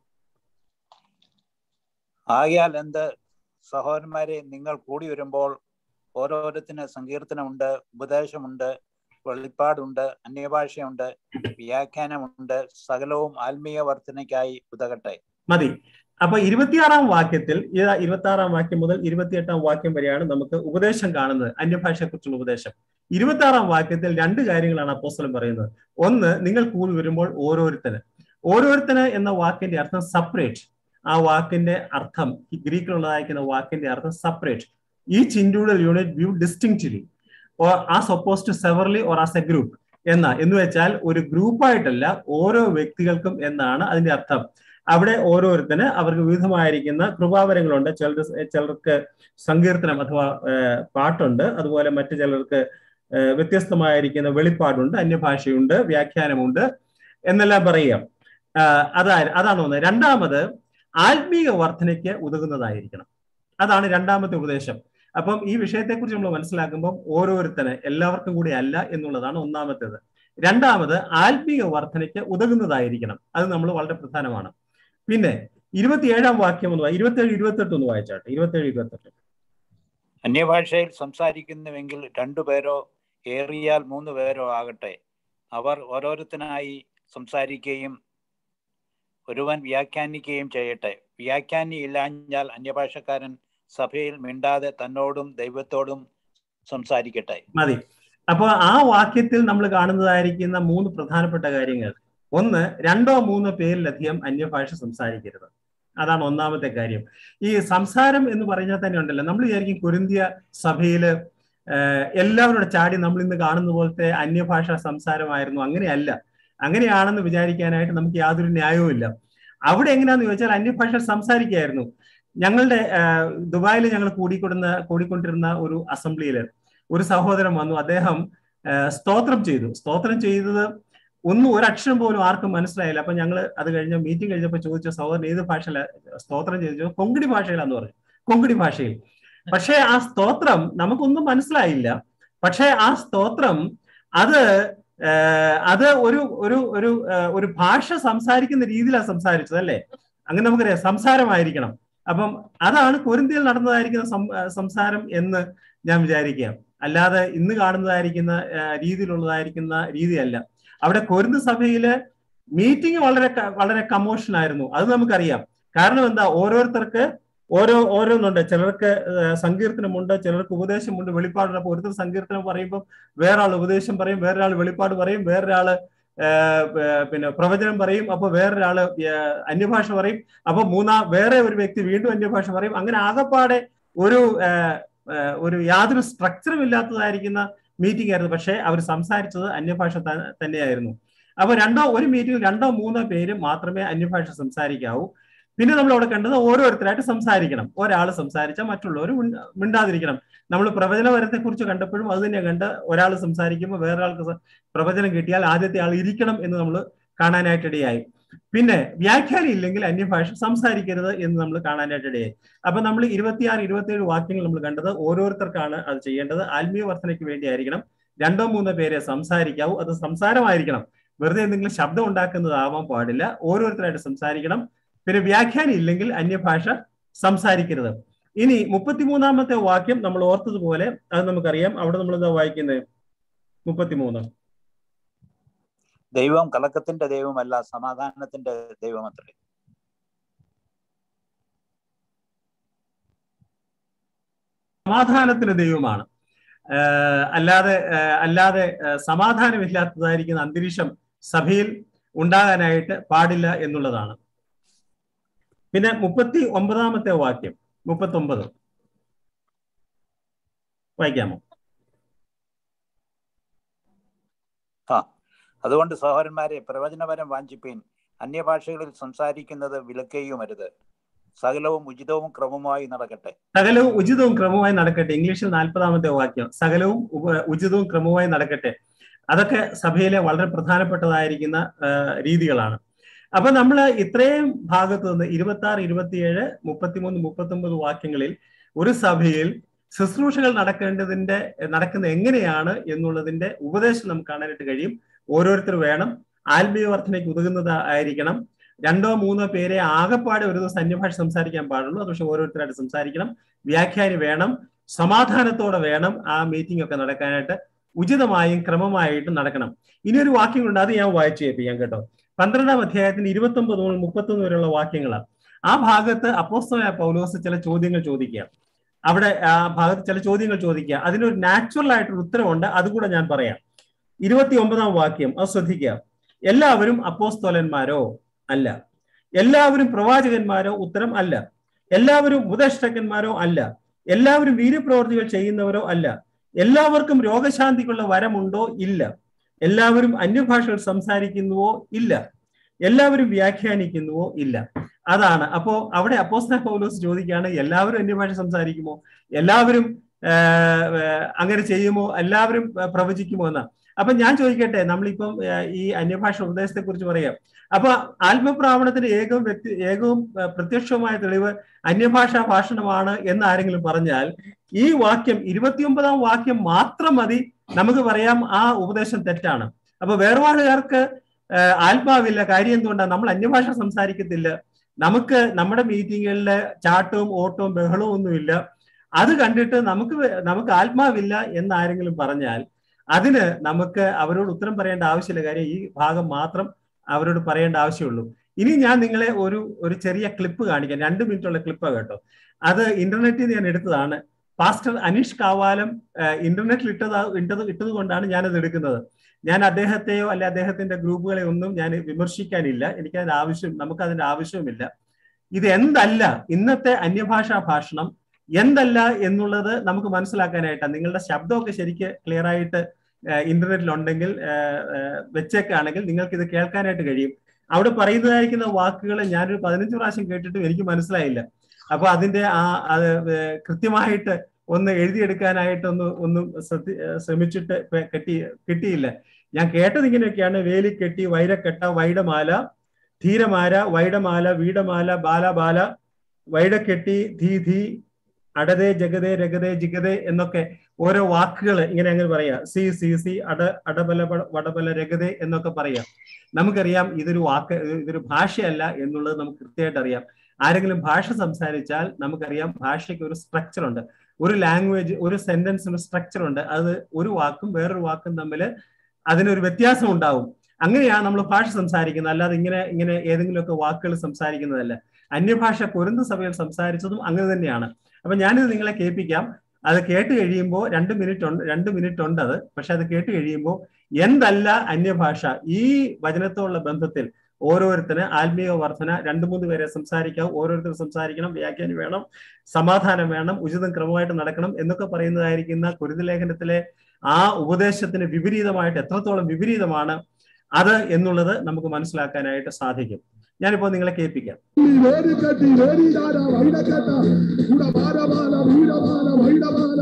ആകയാൽ എന്ത് സഹോദരന്മാരെ നിങ്ങൾ കൂടി വരുമ്പോൾ ഓരോരുത്തിന് സങ്കീർത്തനമുണ്ട് ഉപദേശമുണ്ട് വെളിപ്പാടുണ്ട് അന്യഭാഷയുണ്ട് വ്യാഖ്യാനമുണ്ട് സകലവും ആത്മീയ വർധനയ്ക്കായി ഉതകട്ടെ മതി അപ്പൊ ഇരുപത്തിയാറാം വാക്യത്തിൽ ഇരുപത്തി ആറാം വാക്യം മുതൽ ഇരുപത്തിയെട്ടാം വാക്യം വരെയാണ് നമുക്ക് ഉപദേശം കാണുന്നത് അന്യഭാഷയെ കുറിച്ചുള്ള ഉപദേശം ഇരുപത്തി ആറാം വാക്യത്തിൽ രണ്ട് കാര്യങ്ങളാണ് അപ്പോസ്തലം പറയുന്നത് ഒന്ന് നിങ്ങൾ കൂടി വരുമ്പോൾ ഓരോരുത്തന് ഓരോരുത്തന് എന്ന വാക്കിന്റെ അർത്ഥം സെപ്പറേറ്റ് ആ വാക്കിന്റെ അർത്ഥം ഗ്രീക്കിലുള്ളതായിരിക്കുന്ന വാക്കിന്റെ അർത്ഥം separate each individual unit view distinctly or as oppose to severally or as a group എന്ന എന്ന് വെച്ചാൽ ഒരു ഗ്രൂപ്പായിട്ടല്ല ഓരോ വ്യക്തികൾക്കും എന്നാണ് അതിന്റെ അർത്ഥം അവിടെ ഓരോരുത്തന് അവർക്ക് വിവിധമായിരിക്കുന്ന കൃപാവരങ്ങളുണ്ട് ചിലർ ചിലർക്ക് സങ്കീർത്തനം അഥവാ പാട്ടുണ്ട് അതുപോലെ മറ്റു ചിലർക്ക് വ്യത്യസ്തമായിരിക്കുന്ന വെളിപ്പാടുണ്ട് അന്യഭാഷയുണ്ട് വ്യാഖ്യാനമുണ്ട് എന്നെല്ലാം പറയാം അതാ അതാണ് ഒന്ന് രണ്ടാമത് ആത്മീയ വർധനയ്ക്ക് ഉതകുന്നതായിരിക്കണം അതാണ് രണ്ടാമത്തെ ഉപദേശം അപ്പം ഈ വിഷയത്തെക്കുറിച്ച് നമ്മൾ മനസ്സിലാക്കുമ്പോൾ ഓരോരുത്തന് എല്ലാവർക്കും കൂടി അല്ല എന്നുള്ളതാണ് ഒന്നാമത്തേത് രണ്ടാമത് ആത്മീയ വർധനയ്ക്ക് ഉതകുന്നതായിരിക്കണം അത് നമ്മൾ വളരെ പ്രധാനമാണ് പിന്നെ ഇരുപത്തിയേഴാം വാക്യം ഒന്ന് ഇരുപത്തേഴ് ഇരുപത്തെട്ട് ഒന്ന് വായിച്ചാട്ടെ ഇരുപത്തേഴ് ഇരുപത്തെട്ട് അന്യഭാഷയിൽ സംസാരിക്കുന്നുവെങ്കിൽ രണ്ടുപേരോ ഏറിയാൽ മൂന്ന് പേരോ ആകട്ടെ അവർ ഓരോരുത്തനായി സംസാരിക്കുകയും ഒരുവൻ വ്യാഖ്യാനിക്കുകയും ചെയ്യട്ടെ വ്യാഖ്യാനി ഇല്ലാഞ്ഞാൽ അന്യഭാഷക്കാരൻ സഭയിൽ മിണ്ടാതെ തന്നോടും ദൈവത്തോടും സംസാരിക്കട്ടെ മതി അപ്പൊ ആ വാക്യത്തിൽ നമ്മൾ കാണുന്നതായിരിക്കുന്ന മൂന്ന് പ്രധാനപ്പെട്ട കാര്യങ്ങൾ ഒന്ന് രണ്ടോ മൂന്നോ പേരിലധികം അന്യഭാഷ സംസാരിക്കരുത് അതാണ് ഒന്നാമത്തെ കാര്യം ഈ സംസാരം എന്ന് പറഞ്ഞാൽ തന്നെ ഉണ്ടല്ലോ നമ്മൾ വിചാരിക്കും കുരുന്തിയ സഭയില് എല്ലാവരുടെ ചാടി നമ്മൾ ഇന്ന് കാണുന്ന പോലത്തെ അന്യഭാഷ സംസാരമായിരുന്നു അങ്ങനെയല്ല അങ്ങനെയാണെന്ന് വിചാരിക്കാനായിട്ട് നമുക്ക് യാതൊരു ന്യായവും ഇല്ല അവിടെ എങ്ങനെയാന്ന് ചോദിച്ചാൽ അന്യഭാഷ സംസാരിക്കുകയായിരുന്നു ഞങ്ങളുടെ ദുബായിൽ ഞങ്ങൾ കൂടിക്കൊടുന്ന കൂടിക്കൊണ്ടിരുന്ന ഒരു അസംബ്ലിയിൽ ഒരു സഹോദരൻ വന്നു അദ്ദേഹം സ്തോത്രം ചെയ്തു സ്തോത്രം ചെയ്തത് ഒന്നും ഒരക്ഷരം പോലും ആർക്കും മനസ്സിലായില്ല അപ്പൊ ഞങ്ങൾ അത് കഴിഞ്ഞ മീറ്റിംഗ് കഴിഞ്ഞപ്പോൾ ചോദിച്ച സഹോദരൻ ഏത് ഭാഷയില സ്തോത്രം ചെയ്തു കൊങ്കണി ഭാഷയിലാന്ന് പറഞ്ഞു കൊങ്കണി ഭാഷയിൽ പക്ഷേ ആ സ്തോത്രം നമുക്കൊന്നും മനസ്സിലായില്ല പക്ഷേ ആ സ്തോത്രം അത് ഏഹ് അത് ഒരു ഒരു ഒരു ഏഹ് ഒരു ഭാഷ സംസാരിക്കുന്ന രീതിയിലാണ് സംസാരിച്ചത് അല്ലേ അങ്ങനെ നമുക്കറിയാം സംസാരമായിരിക്കണം അപ്പം അതാണ് കൊരിന്തിയിൽ നടന്നതായിരിക്കുന്ന സം- ഏഹ് സംസാരം എന്ന് ഞാൻ വിചാരിക്കുക അല്ലാതെ ഇന്ന് കാണുന്നതായിരിക്കുന്ന ഏഹ് രീതിയിലുള്ളതായിരിക്കുന്ന രീതിയല്ല അവിടെ കൊരിന്ത് സഭയില് മീറ്റിംഗ് വളരെ ക- വളരെ കമോഷൻ ആയിരുന്നു അത് നമുക്കറിയാം കാരണം എന്താ ഓരോരുത്തർക്ക് ഓരോ ഓരോന്നുണ്ട് ചിലർക്ക് ഏഹ് സങ്കീർത്തനമുണ്ട് ചിലർക്ക് ഉപദേശമുണ്ട് വെളിപ്പാടുണ്ട് അപ്പൊ ഒരുത്തർ സങ്കീർത്തനം പറയുമ്പോൾ വേറൊരാൾ ഉപദേശം പറയും വേറൊരാൾ വെളിപ്പാട് പറയും വേറൊരാള് ഏഹ് ഏഹ് പിന്നെ പ്രവചനം പറയും അപ്പൊ വേറൊരാള് ഏഹ് അന്യഭാഷ പറയും അപ്പൊ മൂന്നാം വേറെ ഒരു വ്യക്തി വീണ്ടും അന്യഭാഷ പറയും അങ്ങനെ ആകപ്പാടെ ഒരു ഏഹ് ഏഹ് ഒരു യാതൊരു സ്ട്രക്ചറും ഇല്ലാത്തതായിരിക്കുന്ന മീറ്റിംഗ് ആയിരുന്നു പക്ഷേ അവർ സംസാരിച്ചത് അന്യഭാഷ ത- തന്നെയായിരുന്നു അപ്പൊ രണ്ടോ ഒരു മീറ്റിംഗിൽ രണ്ടോ മൂന്നോ പേര് മാത്രമേ അന്യഭാഷ സംസാരിക്കാവൂ പിന്നെ നമ്മൾ അവിടെ കണ്ടത് ഓരോരുത്തരായിട്ട് സംസാരിക്കണം ഒരാൾ സംസാരിച്ചാൽ മറ്റുള്ളവർ മിണ്ട- മിണ്ടാതിരിക്കണം നമ്മൾ പ്രവചനപരത്തെ കുറിച്ച് കണ്ടപ്പോഴും അത് തന്നെ കണ്ട് ഒരാൾ സംസാരിക്കുമ്പോൾ വേറൊരാൾക്ക് സ- പ്രവചനം കിട്ടിയാൽ ആദ്യത്തെ ആൾ ഇരിക്കണം എന്ന് നമ്മൾ കാണാനായിട്ടിടയായി പിന്നെ വ്യാഖ്യാനം ഇല്ലെങ്കിൽ അന്യഭാഷ സംസാരിക്കരുത് എന്ന് നമ്മൾ കാണാനായിട്ടിടയായി അപ്പൊ നമ്മൾ ഇരുപത്തിയാറ് ഇരുപത്തിയേഴ് വാക്യങ്ങൾ നമ്മൾ കണ്ടത് ഓരോരുത്തർക്കാണ് അത് ചെയ്യേണ്ടത് ആത്മീയ വർധനയ്ക്ക് വേണ്ടിയായിരിക്കണം രണ്ടോ മൂന്നോ പേരെ സംസാരിക്കാവൂ അത് സംസാരമായിരിക്കണം വെറുതെ എന്തെങ്കിലും ശബ്ദം ഉണ്ടാക്കുന്നതാവാൻ പാടില്ല ഓരോരുത്തരായിട്ട് സംസാരിക്കണം പിന്നെ വ്യാഖ്യാനം ഇല്ലെങ്കിൽ അന്യഭാഷ സംസാരിക്കരുത് ഇനി മുപ്പത്തിമൂന്നാമത്തെ വാക്യം നമ്മൾ ഓർത്തതുപോലെ അത് നമുക്കറിയാം അവിടെ നമ്മൾ എന്താ വായിക്കുന്നത് മുപ്പത്തിമൂന്ന് ദൈവം കലക്കത്തിന്റെ ദൈവമല്ല സമാധാനത്തിന്റെ ദൈവമത്രേ സമാധാനത്തിന് ദൈവമാണ് ആഹ് അല്ലാതെ ആഹ് അല്ലാതെ ആഹ് സമാധാനമില്ലാത്തതായിരിക്കുന്ന അന്തരീക്ഷം സഭയിൽ ഉണ്ടാകാനായിട്ട് പാടില്ല എന്നുള്ളതാണ് പിന്നെ മുപ്പത്തി ഒമ്പതാമത്തെ വാക്യം മുപ്പത്തി ഒമ്പത് വായിക്കാമോ ആ അതുകൊണ്ട് സഹോദരന്മാരെ പ്രവചനപരം വാഞ്ചിപ്പീൻ അന്യഭാഷകളിൽ സംസാരിക്കുന്നത് വിലക്കുകയുമരുത് സകലവും ഉചിതവും ക്രമമായി നടക്കട്ടെ സകലവും ഉചിതവും ക്രമവുമായി നടക്കട്ടെ ഇംഗ്ലീഷിൽ നാൽപ്പതാമത്തെ വാക്യം സകലവും ഉപ- ഉചിതവും ക്രമവുമായി നടക്കട്ടെ അതൊക്കെ സഭയിലെ വളരെ പ്രധാനപ്പെട്ടതായിരിക്കുന്ന ആ, രീതികളാണ് അപ്പൊ നമ്മൾ ഇത്രയും ഭാഗത്ത് നിന്ന് ഇരുപത്തി ആറ് ഇരുപത്തിയേഴ് മുപ്പത്തിമൂന്ന് മുപ്പത്തി ഒമ്പത് വാക്യങ്ങളിൽ ഒരു സഭയിൽ ശുശ്രൂഷകൾ നടക്കേണ്ടതിന്റെ നടക്കുന്ന എങ്ങനെയാണ് എന്നുള്ളതിന്റെ ഉപദേശം നമുക്ക് കാണാനായിട്ട് കഴിയും ഓരോരുത്തർ വേണം ആത്മീയ വർധനയ്ക്ക് ഉതകുന്നത് ആയിരിക്കണം രണ്ടോ മൂന്നോ പേരെ ആകെപ്പാടെ ഒരു ദിവസം അന്യഭാഷ സംസാരിക്കാൻ പാടുള്ളൂ അത് പക്ഷെ ഓരോരുത്തരായിട്ട് സംസാരിക്കണം വ്യാഖ്യാനി വേണം സമാധാനത്തോടെ വേണം ആ മീറ്റിംഗ് ഒക്കെ നടക്കാനായിട്ട് ഉചിതമായും ക്രമമായിട്ടും നടക്കണം ഇനി ഒരു വാക്യങ്ങളുണ്ട് അത് ഞാൻ വായിച്ചു കേൾപ്പിക്കാം കേട്ടോ പന്ത്രണ്ടാം അധ്യായത്തിന് ഇരുപത്തി ഒമ്പത് മുതൽ മുപ്പത്തൊന്ന് വരെയുള്ള വാക്യങ്ങളാണ് ആ ഭാഗത്ത് അപ്പോസ്തലനായ പൗലോസ് ചില ചോദ്യങ്ങൾ ചോദിക്കുക അവിടെ ആ ഭാഗത്ത് ചില ചോദ്യങ്ങൾ ചോദിക്കുക അതിനൊരു നാച്ചുറൽ ആയിട്ടൊരു ഉത്തരവുണ്ട് അതുകൂടെ ഞാൻ പറയാം ഇരുപത്തി ഒമ്പതാം വാക്യം അത് ശ്രദ്ധിക്കുക എല്ലാവരും അപ്പോസ്തോലന്മാരോ അല്ല എല്ലാവരും പ്രവാചകന്മാരോ ഉത്തരം അല്ല എല്ലാവരും ഉപദേഷ്ടകന്മാരോ അല്ല എല്ലാവരും വീര്യപ്രവർത്തികൾ ചെയ്യുന്നവരോ അല്ല എല്ലാവർക്കും രോഗശാന്തിക്കുള്ള വരമുണ്ടോ ഇല്ല എല്ലാവരും അന്യഭാഷകൾ സംസാരിക്കുന്നുവോ ഇല്ല എല്ലാവരും വ്യാഖ്യാനിക്കുന്നുവോ ഇല്ല അതാണ് അപ്പോ അവിടെ അപ്പോസ്ന പൗലോസ് ചോദിക്കുകയാണ് എല്ലാവരും അന്യഭാഷ സംസാരിക്കുമോ എല്ലാവരും ആഹ്, ആഹ്, അങ്ങനെ ചെയ്യുമോ എല്ലാവരും ആഹ്, പ്രവചിക്കുമോ എന്നാ അപ്പൊ ഞാൻ ചോദിക്കട്ടെ നമ്മളിപ്പം ആഹ്, ഈ അന്യഭാഷ ഉപദേശത്തെ കുറിച്ച് പറയാം അപ്പൊ ആത്മപ്രാവണത്തിന്റെ ഏകവും വ്യക്തി ഏകവും ആഹ്, പ്രത്യക്ഷവുമായ തെളിവ് അന്യഭാഷാ ഭാഷണമാണ് എന്ന് ആരെങ്കിലും പറഞ്ഞാൽ ഈ വാക്യം ഇരുപത്തിയൊമ്പതാം വാക്യം മാത്രം മതി നമുക്ക് പറയാം ആ ഉപദേശം തെറ്റാണ് അപ്പൊ വേർപാടുകാർക്ക് ആഹ്, ആത്മാവില്ല കാര്യം എന്തുകൊണ്ടാണ് നമ്മൾ അന്യഭാഷ സംസാരിക്കത്തില്ല നമുക്ക് നമ്മുടെ മീറ്റിങ്ങുകളിൽ ചാട്ടവും ഓട്ടവും ബഹളവും ഒന്നുമില്ല അത് കണ്ടിട്ട് നമുക്ക് വേ- നമുക്ക് ആത്മാവില്ല എന്ന് ആരെങ്കിലും പറഞ്ഞാൽ അതിന് നമുക്ക് അവരോട് ഉത്തരം പറയേണ്ട ആവശ്യമില്ല കാര്യം ഈ ഭാഗം മാത്രം അവരോട് പറയേണ്ട ആവശ്യമുള്ളൂ ഇനി ഞാൻ നിങ്ങളെ ഒരു ഒരു ചെറിയ ക്ലിപ്പ് കാണിക്കാം രണ്ട് മിനിറ്റുള്ള ക്ലിപ്പാണ് കേട്ടോ അത് ഇന്റർനെറ്റിൽ നിന്ന് ഞാൻ എടുത്തതാണ് പാസ്റ്റർ അനീഷ് കാവാലം ആഹ്, ഇന്റർനെറ്റിൽ ഇട്ടത് ഇട്ടത് ഇട്ടത് കൊണ്ടാണ് ഞാനത് എടുക്കുന്നത് ഞാൻ അദ്ദേഹത്തെയോ അല്ലെ അദ്ദേഹത്തിന്റെ ഗ്രൂപ്പുകളെ ഒന്നും ഞാൻ വിമർശിക്കാനില്ല എനിക്ക് അതിന്റെ ആവശ്യം നമുക്ക് അതിന്റെ ആവശ്യവുമില്ല ഇത് എന്തല്ല ഇന്നത്തെ അന്യഭാഷാ ഭാഷണം എന്തല്ല എന്നുള്ളത് നമുക്ക് മനസ്സിലാക്കാനായിട്ടാണ് നിങ്ങളുടെ ശബ്ദമൊക്കെ ശരിക്ക് ക്ലിയർ ആയിട്ട് ഇന്റർനെറ്റിൽ ഉണ്ടെങ്കിൽ വെച്ചേക്കാണെങ്കിൽ നിങ്ങൾക്ക് ഇത് കേൾക്കാനായിട്ട് കഴിയും അവിടെ പറയുന്നതായിരിക്കുന്ന വാക്കുകൾ ഞാനൊരു പതിനഞ്ച് പ്രാവശ്യം കേട്ടിട്ടും എനിക്ക് മനസ്സിലായില്ല അപ്പൊ അതിന്റെ ആ അത് ഏർ കൃത്യമായിട്ട് ഒന്ന് എഴുതിയെടുക്കാനായിട്ട് ഒന്ന് ഒന്നും ശ്രദ്ധി ശ്രമിച്ചിട്ട് ഇപ്പൊ കെട്ടി കിട്ടിയില്ല ഞാൻ കേട്ടത് ഇങ്ങനെയൊക്കെയാണ് വേലി കെട്ടി വൈരക്കെട്ട വൈഡമാല ധീരമാല വൈഡമാല വീടമാല ബാല ബാല വൈഡക്കെട്ടി ധീ ധീ അടതേ ജഗതേ രഗതേ ജിഗതേ എന്നൊക്കെ ഓരോ വാക്കുകൾ ഇങ്ങനെ അങ്ങനെ പറയാ സി സി സി അട അടബല ബ- വടബല രഗതേ എന്നൊക്കെ പറയാം നമുക്കറിയാം ഇതൊരു വാക്ക് ഇതൊരു ഭാഷയല്ല എന്നുള്ളത് നമുക്ക് കൃത്യമായിട്ട് അറിയാം ആരെങ്കിലും ഭാഷ സംസാരിച്ചാൽ നമുക്കറിയാം ഭാഷയ്ക്ക് ഒരു സ്ട്രക്ചർ ഉണ്ട് ഒരു ലാംഗ്വേജ് ഒരു സെന്റൻസിന് സ്ട്രക്ചർ ഉണ്ട് അത് ഒരു വാക്കും വേറൊരു വാക്കും തമ്മിൽ അതിനൊരു വ്യത്യാസം ഉണ്ടാവും അങ്ങനെയാണ് നമ്മൾ ഭാഷ സംസാരിക്കുന്നത് അല്ലാതെ ഇങ്ങനെ ഇങ്ങനെ ഏതെങ്കിലുമൊക്കെ വാക്കുകൾ സംസാരിക്കുന്നതല്ല അന്യഭാഷ പൊരുന്ന സഭയിൽ സംസാരിച്ചതും അങ്ങനെ തന്നെയാണ് അപ്പൊ ഞാനിത് നിങ്ങളെ കേൾപ്പിക്കാം അത് കേട്ട് കഴിയുമ്പോൾ രണ്ട് മിനിറ്റ് ഉണ്ട് രണ്ട് മിനിറ്റ് ഉണ്ട് അത് പക്ഷെ അത് കേട്ട് കഴിയുമ്പോൾ എന്തല്ല അന്യഭാഷ ഈ വചനത്തോടുള്ള ബന്ധത്തിൽ ഓരോരുത്തര് ആത്മീയ വർധന രണ്ടു മൂന്ന് പേരെ സംസാരിക്കാം ഓരോരുത്തർ സംസാരിക്കണം വ്യാഖ്യാനം വേണം സമാധാനം വേണം ഉചിതം ക്രമമായിട്ട് നടക്കണം എന്നൊക്കെ പറയുന്നതായിരിക്കുന്ന കുരുതലേഖനത്തിലെ ആ ഉപദേശത്തിന് വിപരീതമായിട്ട് എത്രത്തോളം വിപരീതമാണ് അത് എന്നുള്ളത് നമുക്ക് മനസ്സിലാക്കാനായിട്ട് സാധിക്കും ഞാനിപ്പോ നിങ്ങളെ കേൾപ്പിക്കാം വേരിക്കട്ടി വേരിദാര വൈഡക്കട്ട ഉടമാരമാല വീരമാല വൈഡമാല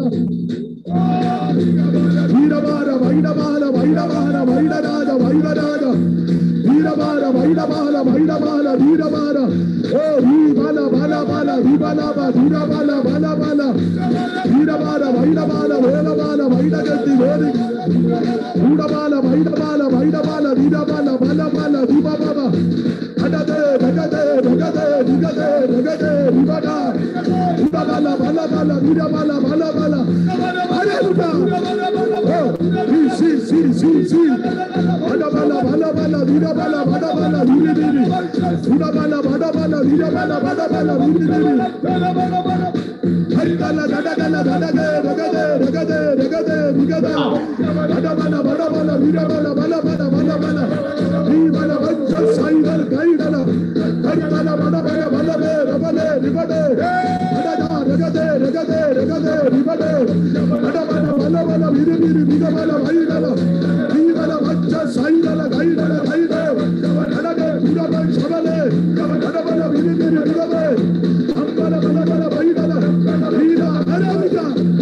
വീരമാല വൈഡമാല വൈഡമാല വൈഡരാജ വൈഡരാജ വീരമാല വൈഡമാല വൈഡമാല വീരമാല ഓ വീബല ബല ബല വിബലബ വീരബല ബല ബല വീരമാല വൈഡമാല വേലമാല വൈഡകത്തി വേരി ഉടമാല വൈഡമാല വൈഡമാല വീരമാല ബല ബല വിബബ അടതേ ഭഗതേ ഭഗതേ വിഗതേ ഭഗതേ വിവട ഉടബല ബല ബല വീരബല ബല ബല അരേലുട ഓ സി സി സി സി ബല ബല ബല ബല വീരബല ബല ബല വീരി വീരി ഉടബല ബല ബല വീരബല ബല ബല വീരി വീരി ഹരിതല ദടകല ദടകേ രഗദേ രഗദേ രഗദേ വിഗദ ബടബല ബടബല വീരബല ബല ബല ബല ബല വീബല വജ്ജ സൈതൽ കൈഡല ഹരിതല ബടബല ബലബേ രബലേ റിബടേ ബടജ രഗദേ രഗദേ രഗദേ റിബടേ ബടബല ബലബല വിരി വിരി വിഗബല വൈഡല വീബല വജ്ജ സൈതല കൈഡല കൈഡേ ബടജേ വിരബൽ ശബലേ ബടബല വിരി വിരി വിഗബേ അമ്പല ബലബല വൈഡല വീര അരവിക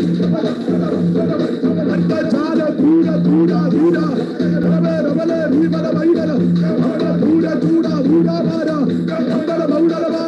അന്തജാല ദൂര ദൂര ദൂര രവേ രവലേ വീബല വൈഡല അമ്പല ദൂര ദൂര ദൂര മാര അമ്പല മൗഡല മാല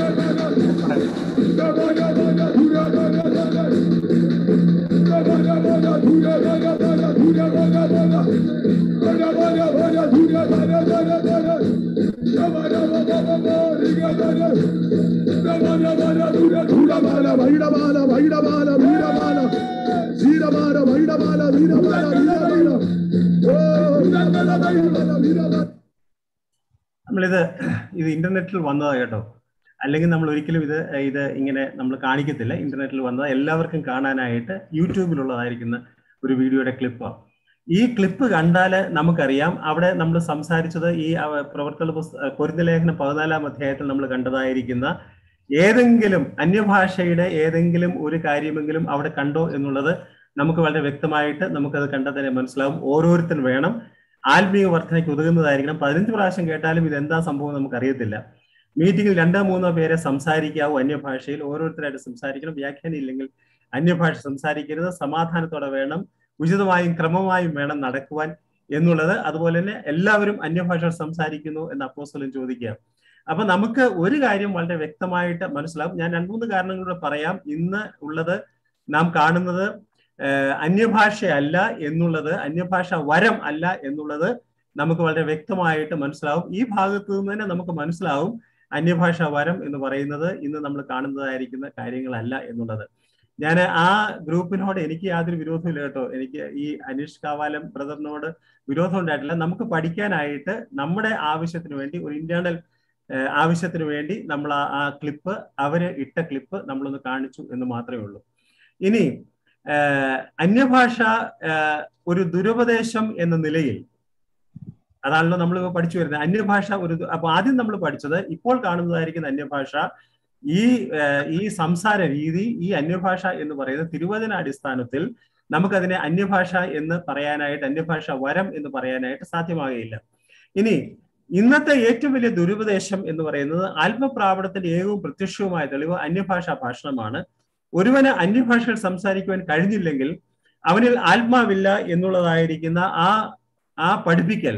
ൂടമാല വൈഡമാല വൈഡമാല വീരമാല വീരമാല വൈഡമാല വീരമാല വീരമാല ഓ വീരമാല വൈഡമാല വീരമാല നമ്മളിത് ഇത് ഇന്റർനെറ്റിൽ വന്നതാ കേട്ടോ അല്ലെങ്കിൽ നമ്മൾ ഒരിക്കലും ഇത് ഇത് ഇങ്ങനെ നമ്മൾ കാണിക്കത്തില്ല ഇന്റർനെറ്റിൽ വന്നത് എല്ലാവർക്കും കാണാനായിട്ട് യൂട്യൂബിലുള്ളതായിരിക്കുന്ന ഒരു വീഡിയോയുടെ ക്ലിപ്പാണ് ഈ ക്ലിപ്പ് കണ്ടാൽ നമുക്കറിയാം അവിടെ നമ്മൾ സംസാരിച്ചത് ഈ അവ- പ്രവർത്തന പുസ്ത പൊരുത്തലേഖനം പതിനാലാം അധ്യായത്തിൽ നമ്മൾ കണ്ടതായിരിക്കുന്ന ഏതെങ്കിലും അന്യഭാഷയുടെ ഏതെങ്കിലും ഒരു കാര്യമെങ്കിലും അവിടെ കണ്ടോ എന്നുള്ളത് നമുക്ക് വളരെ വ്യക്തമായിട്ട് നമുക്കത് കണ്ടാൽ തന്നെ മനസ്സിലാവും ഓരോരുത്തരും വേണം ആത്മീയ വർധനയ്ക്ക് ഉതകുന്നതായിരിക്കണം പതിനഞ്ച് പ്രാവശ്യം കേട്ടാലും ഇത് എന്താ സംഭവം നമുക്ക് അറിയത്തില്ല മീറ്റിംഗിൽ രണ്ടോ മൂന്നോ പേരെ സംസാരിക്കാവൂ അന്യഭാഷയിൽ ഓരോരുത്തരായിട്ട് സംസാരിക്കണം വ്യാഖ്യാനം ഇല്ലെങ്കിൽ അന്യഭാഷ സംസാരിക്കരുത് സമാധാനത്തോടെ വേണം ഉചിതമായും ക്രമമായും വേണം നടക്കുവാൻ എന്നുള്ളത് അതുപോലെ തന്നെ എല്ലാവരും അന്യഭാഷ സംസാരിക്കുന്നു എന്ന് അപ്പോസ്തലൻ ചോദിക്കുക അപ്പൊ നമുക്ക് ഒരു കാര്യം വളരെ വ്യക്തമായിട്ട് മനസ്സിലാവും ഞാൻ രണ്ടു മൂന്ന് കാരണങ്ങളൂടെ പറയാം ഇന്ന് ഉള്ളത് നാം കാണുന്നത് ഏഹ് അന്യഭാഷയല്ല എന്നുള്ളത് അന്യഭാഷ വരം അല്ല എന്നുള്ളത് നമുക്ക് വളരെ വ്യക്തമായിട്ട് മനസ്സിലാവും ഈ ഭാഗത്ത് നിന്ന് തന്നെ നമുക്ക് മനസ്സിലാവും അന്യഭാഷ വരം എന്ന് പറയുന്നത് ഇന്ന് നമ്മൾ കാണുന്നതായിരിക്കുന്ന കാര്യങ്ങളല്ല എന്നുള്ളത് ഞാൻ ആ ഗ്രൂപ്പിനോട് എനിക്ക് യാതൊരു വിരോധമില്ല കേട്ടോ എനിക്ക് ഈ അനീഷ് കാവാലം ബ്രദറിനോട് വിരോധം ഉണ്ടായിട്ടില്ല നമുക്ക് പഠിക്കാനായിട്ട് നമ്മുടെ ആവശ്യത്തിന് വേണ്ടി ഒരു ഇന്റേണൽ ആവശ്യത്തിന് വേണ്ടി നമ്മൾ ആ ആ ക്ലിപ്പ് അവര് ഇട്ട ക്ലിപ്പ് നമ്മളൊന്ന് കാണിച്ചു എന്ന് മാത്രമേ ഉള്ളൂ ഇനി ഏഹ് അന്യഭാഷ ഏഹ് ഒരു ദുരുപദേശം എന്ന നിലയിൽ അതാണല്ലോ നമ്മൾ പഠിച്ചു വരുന്നത് അന്യഭാഷ ഒരു ദു- അപ്പൊ ആദ്യം നമ്മൾ പഠിച്ചത് ഇപ്പോൾ കാണുന്നതായിരിക്കുന്ന അന്യഭാഷ ഈ ഏഹ് ഈ സംസാര രീതി ഈ അന്യഭാഷ എന്ന് പറയുന്നത് തിരുവചന അടിസ്ഥാനത്തിൽ നമുക്കതിനെ അന്യഭാഷ എന്ന് പറയാനായിട്ട് അന്യഭാഷ വരം എന്ന് പറയാനായിട്ട് സാധ്യമാകുകയില്ല ഇനി ഇന്നത്തെ ഏറ്റവും വലിയ ദുരുപദേശം എന്ന് പറയുന്നത് ആത്മപ്രാപണത്തിന്റെ ഏകവും പ്രത്യക്ഷവുമായ തെളിവ് അന്യഭാഷാ ഭാഷണമാണ് ഒരുവന് അന്യഭാഷകൾ സംസാരിക്കുവാൻ കഴിഞ്ഞില്ലെങ്കിൽ അവനിൽ ആത്മാവില്ല എന്നുള്ളതായിരിക്കുന്ന ആ ആ പഠിപ്പിക്കൽ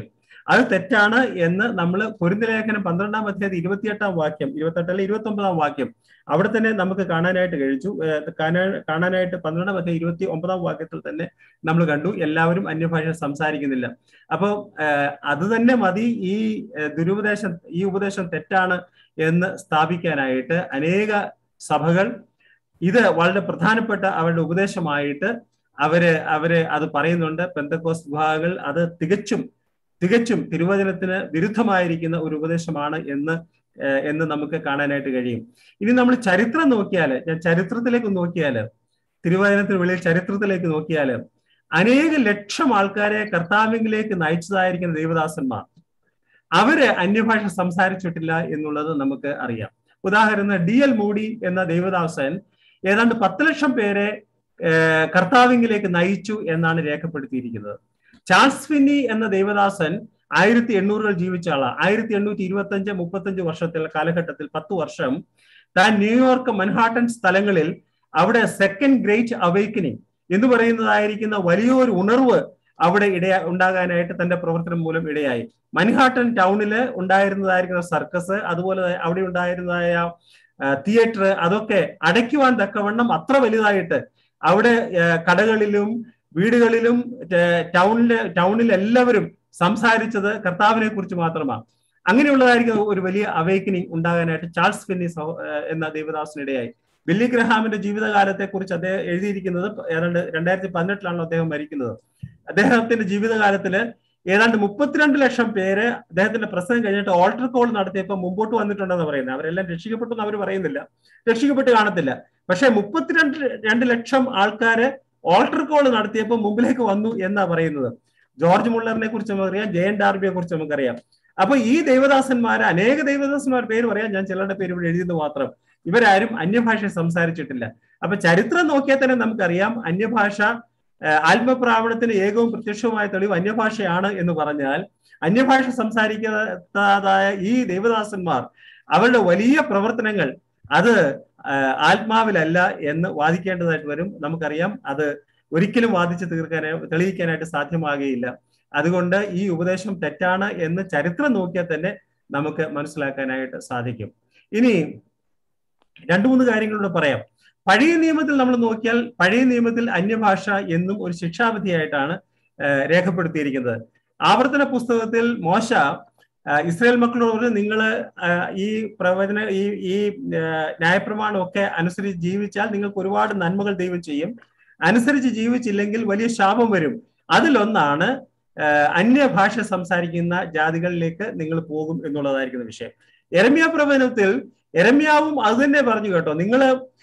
അത് തെറ്റാണ് എന്ന് നമ്മൾ പൊരുന്തലേഖനം പന്ത്രണ്ടാം അധ്യായത്തിൽ ഇരുപത്തിയെട്ടാം വാക്യം ഇരുപത്തെട്ടല്ല ഇരുപത്തി ഒമ്പതാം വാക്യം അവിടെ തന്നെ നമുക്ക് കാണാനായിട്ട് കഴിച്ചു ഏഹ് കാണാൻ- കാണാനായിട്ട് പന്ത്രണ്ടാം അധ്യായം ഇരുപത്തി ഒമ്പതാം വാക്യത്തിൽ തന്നെ നമ്മൾ കണ്ടു എല്ലാവരും അന്യഭാഷ സംസാരിക്കുന്നില്ല അപ്പോൾ അത് തന്നെ മതി ഈ ഏഹ് ദുരുപദേശം ഈ ഉപദേശം തെറ്റാണ് എന്ന് സ്ഥാപിക്കാനായിട്ട് അനേക സഭകൾ ഇത് വളരെ പ്രധാനപ്പെട്ട അവരുടെ ഉപദേശമായിട്ട് അവര് അവര് അത് പറയുന്നുണ്ട് പെന്തക്കോസ് വിഭാഗങ്ങൾ അത് തികച്ചും തികച്ചും തിരുവചനത്തിന് വിരുദ്ധമായിരിക്കുന്ന ഒരു ഉപദേശമാണ് എന്ന് ഏഹ് എന്ന് നമുക്ക് കാണാനായിട്ട് കഴിയും ഇനി നമ്മൾ ചരിത്രം നോക്കിയാൽ ഞാൻ ചരിത്രത്തിലേക്ക് നോക്കിയാൽ തിരുവചനത്തിന് വെളിയിൽ ചരിത്രത്തിലേക്ക് നോക്കിയാൽ അനേക ലക്ഷം ആൾക്കാരെ കർത്താവിംഗിലേക്ക് നയിച്ചതായിരിക്കുന്ന ദേവദാസന്മാർ അവര് അന്യഭാഷ സംസാരിച്ചിട്ടില്ല എന്നുള്ളത് നമുക്ക് അറിയാം ഉദാഹരണം ഡി എൽ മൂഡി എന്ന ദേവദാസൻ ഏതാണ്ട് പത്ത് ലക്ഷം പേരെ ഏഹ് കർത്താവിംഗിലേക്ക് നയിച്ചു എന്നാണ് രേഖപ്പെടുത്തിയിരിക്കുന്നത് ചാൾസ് ഫിന്നി എന്ന ദേവദാസൻ ആയിരത്തി എണ്ണൂറുകൾ ജീവിച്ച ആളാണ് ആയിരത്തി എണ്ണൂറ്റി ഇരുപത്തി അഞ്ച് മുപ്പത്തഞ്ച് വർഷത്തിൽ കാലഘട്ടത്തിൽ പത്ത് വർഷം താൻ ന്യൂയോർക്ക് മൻഹാട്ടൻ സ്ഥലങ്ങളിൽ അവിടെ സെക്കൻഡ് ഗ്രേറ്റ് അവേക്കനിങ് എന്ന് പറയുന്നതായിരിക്കുന്ന വലിയൊരു ഉണർവ് അവിടെ ഇടയാ ഉണ്ടാകാനായിട്ട് തന്റെ പ്രവർത്തനം മൂലം ഇടയായി മൻഹാട്ടൻ ടൗണില് ഉണ്ടായിരുന്നതായിരിക്കുന്ന സർക്കസ് അതുപോലെ അവിടെ ഉണ്ടായിരുന്നതായ തിയേറ്റർ അതൊക്കെ അടയ്ക്കുവാൻ തക്കവണ്ണം അത്ര വലുതായിട്ട് അവിടെ ഏഹ് കടകളിലും വീടുകളിലും ഏഹ് ടൗണിലെ ടൗണിൽ എല്ലാവരും സംസാരിച്ചത് കർത്താവിനെ കുറിച്ച് മാത്രമാണ് അങ്ങനെയുള്ളതായിരിക്കും ഒരു വലിയ അവേക്കനിങ് ഉണ്ടാകാനായിട്ട് ചാൾസ് ഫിന്നി സഹോ- ഏഹ് എന്ന ദേവദാസിനിടയായി ബില്ലി ഗ്രഹാമിന്റെ ജീവിതകാലത്തെ കുറിച്ച് അദ്ദേഹം എഴുതിയിരിക്കുന്നത് ഏതാണ്ട് രണ്ടായിരത്തി പതിനെട്ടിലാണ് അദ്ദേഹം മരിക്കുന്നത് അദ്ദേഹത്തിന്റെ ജീവിതകാലത്തില് ഏതാണ്ട് മുപ്പത്തിരണ്ട് ലക്ഷം പേര് അദ്ദേഹത്തിന്റെ പ്രസംഗം കഴിഞ്ഞിട്ട് ഓൾട്ടർ കോൾ നടത്തിയപ്പോൾ മുമ്പോട്ട് വന്നിട്ടുണ്ടെന്ന് പറയുന്നത് അവരെല്ലാം രക്ഷിക്കപ്പെട്ടു എന്ന് അവർ പറയുന്നില്ല രക്ഷിക്കപ്പെട്ട് കാണത്തില്ല പക്ഷെ മുപ്പത്തിരണ്ട് രണ്ട് ലക്ഷം ആൾക്കാര് ഓൾട്ടർ കോൾ നടത്തിയപ്പോൾ മുമ്പിലേക്ക് വന്നു എന്നാ പറയുന്നത് ജോർജ് മുള്ളറിനെ കുറിച്ച് നമുക്കറിയാം ജയൻ ഡാർബിയെ കുറിച്ച് നമുക്കറിയാം അപ്പൊ ഈ ദൈവദാസന്മാര് അനേക ദൈവദാസന്മാർ പേര് പറയാം ഞാൻ ചിലരുടെ പേര് ഇവിടെ എഴുതിയത് മാത്രം ഇവരാരും അന്യഭാഷ സംസാരിച്ചിട്ടില്ല അപ്പൊ ചരിത്രം നോക്കിയാൽ തന്നെ നമുക്കറിയാം അന്യഭാഷ ഏഹ് ആത്മപ്രാവണത്തിന് ഏകവും പ്രത്യക്ഷവുമായ തെളിവ് അന്യഭാഷയാണ് എന്ന് പറഞ്ഞാൽ അന്യഭാഷ സംസാരിക്കാത്തതായ ഈ ദൈവദാസന്മാർ അവരുടെ വലിയ പ്രവർത്തനങ്ങൾ അത് ആഹ് ആത്മാവിലല്ല എന്ന് വാദിക്കേണ്ടതായിട്ട് വരും നമുക്കറിയാം അത് ഒരിക്കലും വാദിച്ച് തീർക്കാനായി തെളിയിക്കാനായിട്ട് സാധ്യമാകുകയില്ല അതുകൊണ്ട് ഈ ഉപദേശം തെറ്റാണ് എന്ന് ചരിത്രം നോക്കിയാൽ തന്നെ നമുക്ക് മനസ്സിലാക്കാനായിട്ട് സാധിക്കും ഇനി രണ്ടു മൂന്ന് കാര്യങ്ങളൂടെ പറയാം പഴയ നിയമത്തിൽ നമ്മൾ നോക്കിയാൽ പഴയ നിയമത്തിൽ അന്യഭാഷ എന്നും ഒരു ശിക്ഷാവിധിയായിട്ടാണ് ഏഹ് രേഖപ്പെടുത്തിയിരിക്കുന്നത് ആവർത്തന പുസ്തകത്തിൽ മോശ ആഹ് ഇസ്രായേൽ മക്കളോട് നിങ്ങൾ ഈ പ്രവചന ഈ ഈ ആഹ് ന്യായപ്രമാണം ഒക്കെ അനുസരിച്ച് ജീവിച്ചാൽ നിങ്ങൾക്ക് ഒരുപാട് നന്മകൾ ദൈവം ചെയ്യും അനുസരിച്ച് ജീവിച്ചില്ലെങ്കിൽ വലിയ ശാപം വരും അതിലൊന്നാണ് ആഹ് അന്യഭാഷ സംസാരിക്കുന്ന ജാതികളിലേക്ക് നിങ്ങൾ പോകും എന്നുള്ളതായിരിക്കുന്ന വിഷയം എരമ്യ പ്രവചനത്തിൽ എരമ്യാവും അത് തന്നെ പറഞ്ഞു കേട്ടോ നിങ്ങൾ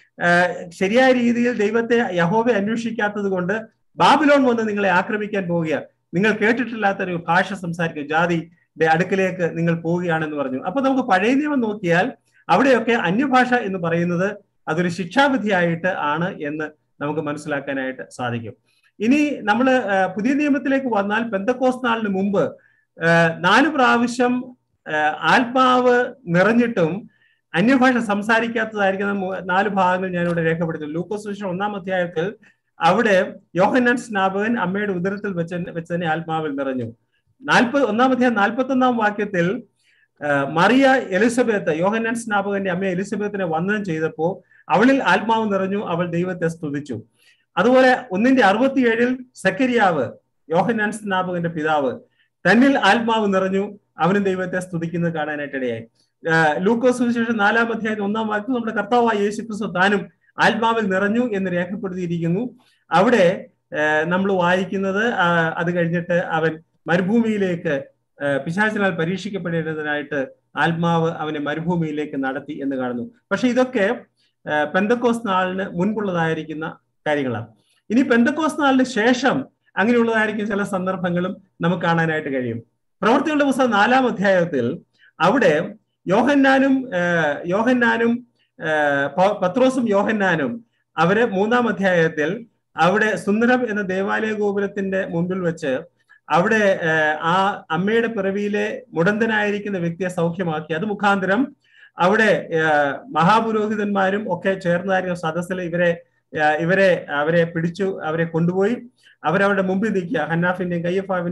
ശരിയായ രീതിയിൽ ദൈവത്തെ യഹോവെ അന്വേഷിക്കാത്തത് കൊണ്ട് ബാബിലോൺ വന്ന് നിങ്ങളെ ആക്രമിക്കാൻ പോവുക നിങ്ങൾ കേട്ടിട്ടില്ലാത്തൊരു ഭാഷ സംസാരിക്കും ജാതിയുടെ അടുക്കിലേക്ക് നിങ്ങൾ പോവുകയാണെന്ന് പറഞ്ഞു അപ്പൊ നമുക്ക് പഴയ നിയമം നോക്കിയാൽ അവിടെയൊക്കെ അന്യഭാഷ എന്ന് പറയുന്നത് അതൊരു ശിക്ഷാവിധിയായിട്ട് ആണ് എന്ന് നമുക്ക് മനസ്സിലാക്കാനായിട്ട് സാധിക്കും ഇനി നമ്മൾ പുതിയ നിയമത്തിലേക്ക് വന്നാൽ പെന്തക്കോസ് നാളിന് മുമ്പ് ആഹ് നാല് പ്രാവശ്യം ആഹ് ആത്മാവ് നിറഞ്ഞിട്ടും അന്യഭാഷ സംസാരിക്കാത്തതായിരിക്കുന്ന മൂ- നാല് ഭാഗങ്ങൾ ഞാനിവിടെ രേഖപ്പെടുത്തി ലൂക്കോസ് സുവിശേഷം ഒന്നാം അധ്യായത്തിൽ അവിടെ യോഹന്നാൻ സ്നാപകൻ അമ്മയുടെ ഉദരത്തിൽ വെച്ച് വെച്ച് തന്നെ ആത്മാവിൽ നിറഞ്ഞു നാൽപ്പത് ഒന്നാം അധ്യായം നാൽപ്പത്തി ഒന്നാം വാക്യത്തിൽ ആഹ് മറിയ എലിസബത്ത് യോഹന്നാൻ സ്നാപകന്റെ അമ്മ എലിസബത്തിനെ വന്ദനം ചെയ്തപ്പോ അവളിൽ ആത്മാവ് നിറഞ്ഞു അവൾ ദൈവത്തെ സ്തുതിച്ചു അതുപോലെ ഒന്നിന്റെ അറുപത്തിയേഴിൽ സക്കരിയാവ് യോഹന്നാൻ സ്നാപകന്റെ പിതാവ് തന്നിൽ ആത്മാവ് നിറഞ്ഞു അവനും ദൈവത്തെ സ്തുതിക്കുന്നത് കാണാനായിട്ട് ഇടയായി ആഹ് ലൂക്കോസ് സുവിശേഷം നാലാം അധ്യായം ഒന്നാം വാക്യം നമ്മുടെ കർത്താവായ യേശു ക്രിസ്തു താനും ആത്മാവിൽ നിറഞ്ഞു എന്ന് രേഖപ്പെടുത്തിയിരിക്കുന്നു അവിടെ നമ്മൾ വായിക്കുന്നത് ആഹ് അത് കഴിഞ്ഞിട്ട് അവൻ മരുഭൂമിയിലേക്ക് ആഹ് പിശാചിനാൽ പരീക്ഷിക്കപ്പെടേണ്ടതിനായിട്ട് ആത്മാവ് അവനെ മരുഭൂമിയിലേക്ക് നടത്തി എന്ന് കാണുന്നു പക്ഷെ ഇതൊക്കെ ആഹ് പെന്തക്കോസ് നാളിന് മുൻപുള്ളതായിരിക്കുന്ന കാര്യങ്ങളാണ് ഇനി പെന്തക്കോസ് നാളിന് ശേഷം അങ്ങനെയുള്ളതായിരിക്കും ചില സന്ദർഭങ്ങളും നമുക്ക് കാണാനായിട്ട് കഴിയും പ്രവർത്തികളുടെ പുസ്തകം നാലാം അധ്യായത്തിൽ അവിടെ യോഹന്നാനും ആഹ് യോഹന്നാനും ആഹ് പ- പത്രോസും യോഹന്നാനും അവര് മൂന്നാം അധ്യായത്തിൽ അവിടെ സുന്ദരം എന്ന ദേവാലയ ഗോപുരത്തിന്റെ മുമ്പിൽ വെച്ച് അവിടെ ആഹ് ആ അമ്മയുടെ പിറവിയിലെ മുടന്തനായിരിക്കുന്ന വ്യക്തിയെ സൗഖ്യമാക്കി അത് മുഖാന്തരം അവിടെ ആഹ് മഹാപുരോഹിതന്മാരും ഒക്കെ ചേർന്നതായിരിക്കും സദസ്സിൽ ഇവരെ ആഹ് ഇവരെ അവരെ പിടിച്ചു അവരെ കൊണ്ടുപോയി അവരവരുടെ മുമ്പിൽ നിൽക്കുക ഹന്നാഫിന്റെയും കയ്യഫാവിന്റെയും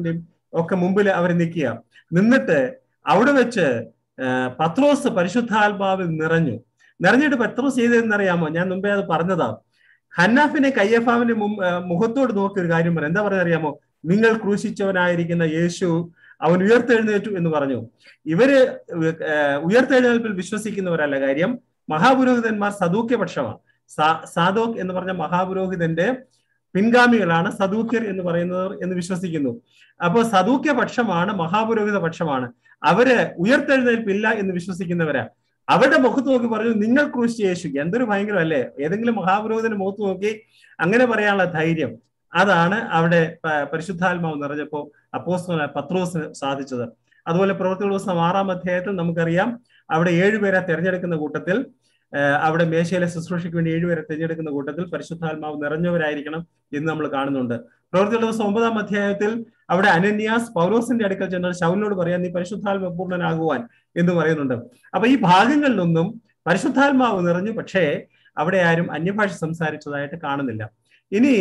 ഒക്കെ മുമ്പിൽ അവർ നിൽക്കുക നിന്നിട്ട് അവിടെ വെച്ച് പത്രോസ് പരിശുദ്ധാത്മാവിൽ നിറഞ്ഞു നിറഞ്ഞിട്ട് പത്രോസ് ചെയ്തതെന്നറിയാമോ ഞാൻ മുമ്പേ അത് പറഞ്ഞതാ ഹന്നാഫിനെ കയ്യഫാവിന്റെ മുഖത്തോട് നോക്കി ഒരു കാര്യം പറയാം എന്താ പറയുക അറിയാമോ നിങ്ങൾ ക്രൂശിച്ചവനായിരിക്കുന്ന യേശു അവൻ ഉയർത്തെഴുന്നേറ്റു എന്ന് പറഞ്ഞു ഇവര് ഉയർത്തെഴുന്നേൽപ്പിൽ വിശ്വസിക്കുന്നവരല്ല കാര്യം മഹാപുരോഹിതന്മാർ സദൂക്യ പക്ഷമാണ് സാദോക് എന്ന് പറഞ്ഞ മഹാപുരോഹിതന്റെ പിൻഗാമികളാണ് സദൂക്യർ എന്ന് പറയുന്നവർ എന്ന് വിശ്വസിക്കുന്നു അപ്പോൾ സദൂക്യ പക്ഷമാണ് മഹാപുരോഹിത പക്ഷമാണ് അവര് ഉയർത്തെഴുന്നേൽപ്പില്ല എന്ന് വിശ്വസിക്കുന്നവരാ അവരുടെ മുഖത്ത് നോക്കി പറഞ്ഞു നിങ്ങൾ ക്രൂശിച്ച് യേശു എന്തൊരു ഭയങ്കരം അല്ലേ ഏതെങ്കിലും മഹാപുരോഹിതന്റെ മുഖത്ത് നോക്കി അങ്ങനെ പറയാനുള്ള ധൈര്യം അതാണ് അവിടെ പരിശുദ്ധാത്മാവ് നിറഞ്ഞപ്പോ അപ്പോസ്തല പത്രോസിന് സാധിച്ചത് അതുപോലെ പ്രവൃത്തിയുള്ള ദിവസം ആറാം അധ്യായത്തിൽ നമുക്കറിയാം അവിടെ ഏഴുപേരെ തെരഞ്ഞെടുക്കുന്ന കൂട്ടത്തിൽ അവിടെ മേശയിലെ ശുശ്രൂഷയ്ക്ക് വേണ്ടി ഏഴുപേരെ തിരഞ്ഞെടുക്കുന്ന കൂട്ടത്തിൽ പരിശുദ്ധാത്മാവ് നിറഞ്ഞവരായിരിക്കണം എന്ന് നമ്മൾ കാണുന്നുണ്ട് പ്രവൃത്തിയുള്ള ദിവസം ഒമ്പതാം അധ്യായത്തിൽ അവിടെ അനന്യാസ് പൗലോസിന്റെ അടുക്കൽ ചെന്നാൽ ശൗലിനോട് പറയാൻ നീ പരിശുദ്ധാത്മ പൂർണ്ണനാകുവാൻ എന്ന് പറയുന്നുണ്ട് അപ്പൊ ഈ ഭാഗങ്ങളിലൊന്നും പരിശുദ്ധാത്മാവ് നിറഞ്ഞു പക്ഷേ അവിടെ ആരും അന്യഭാഷ സംസാരിച്ചതായിട്ട് കാണുന്നില്ല ഇനി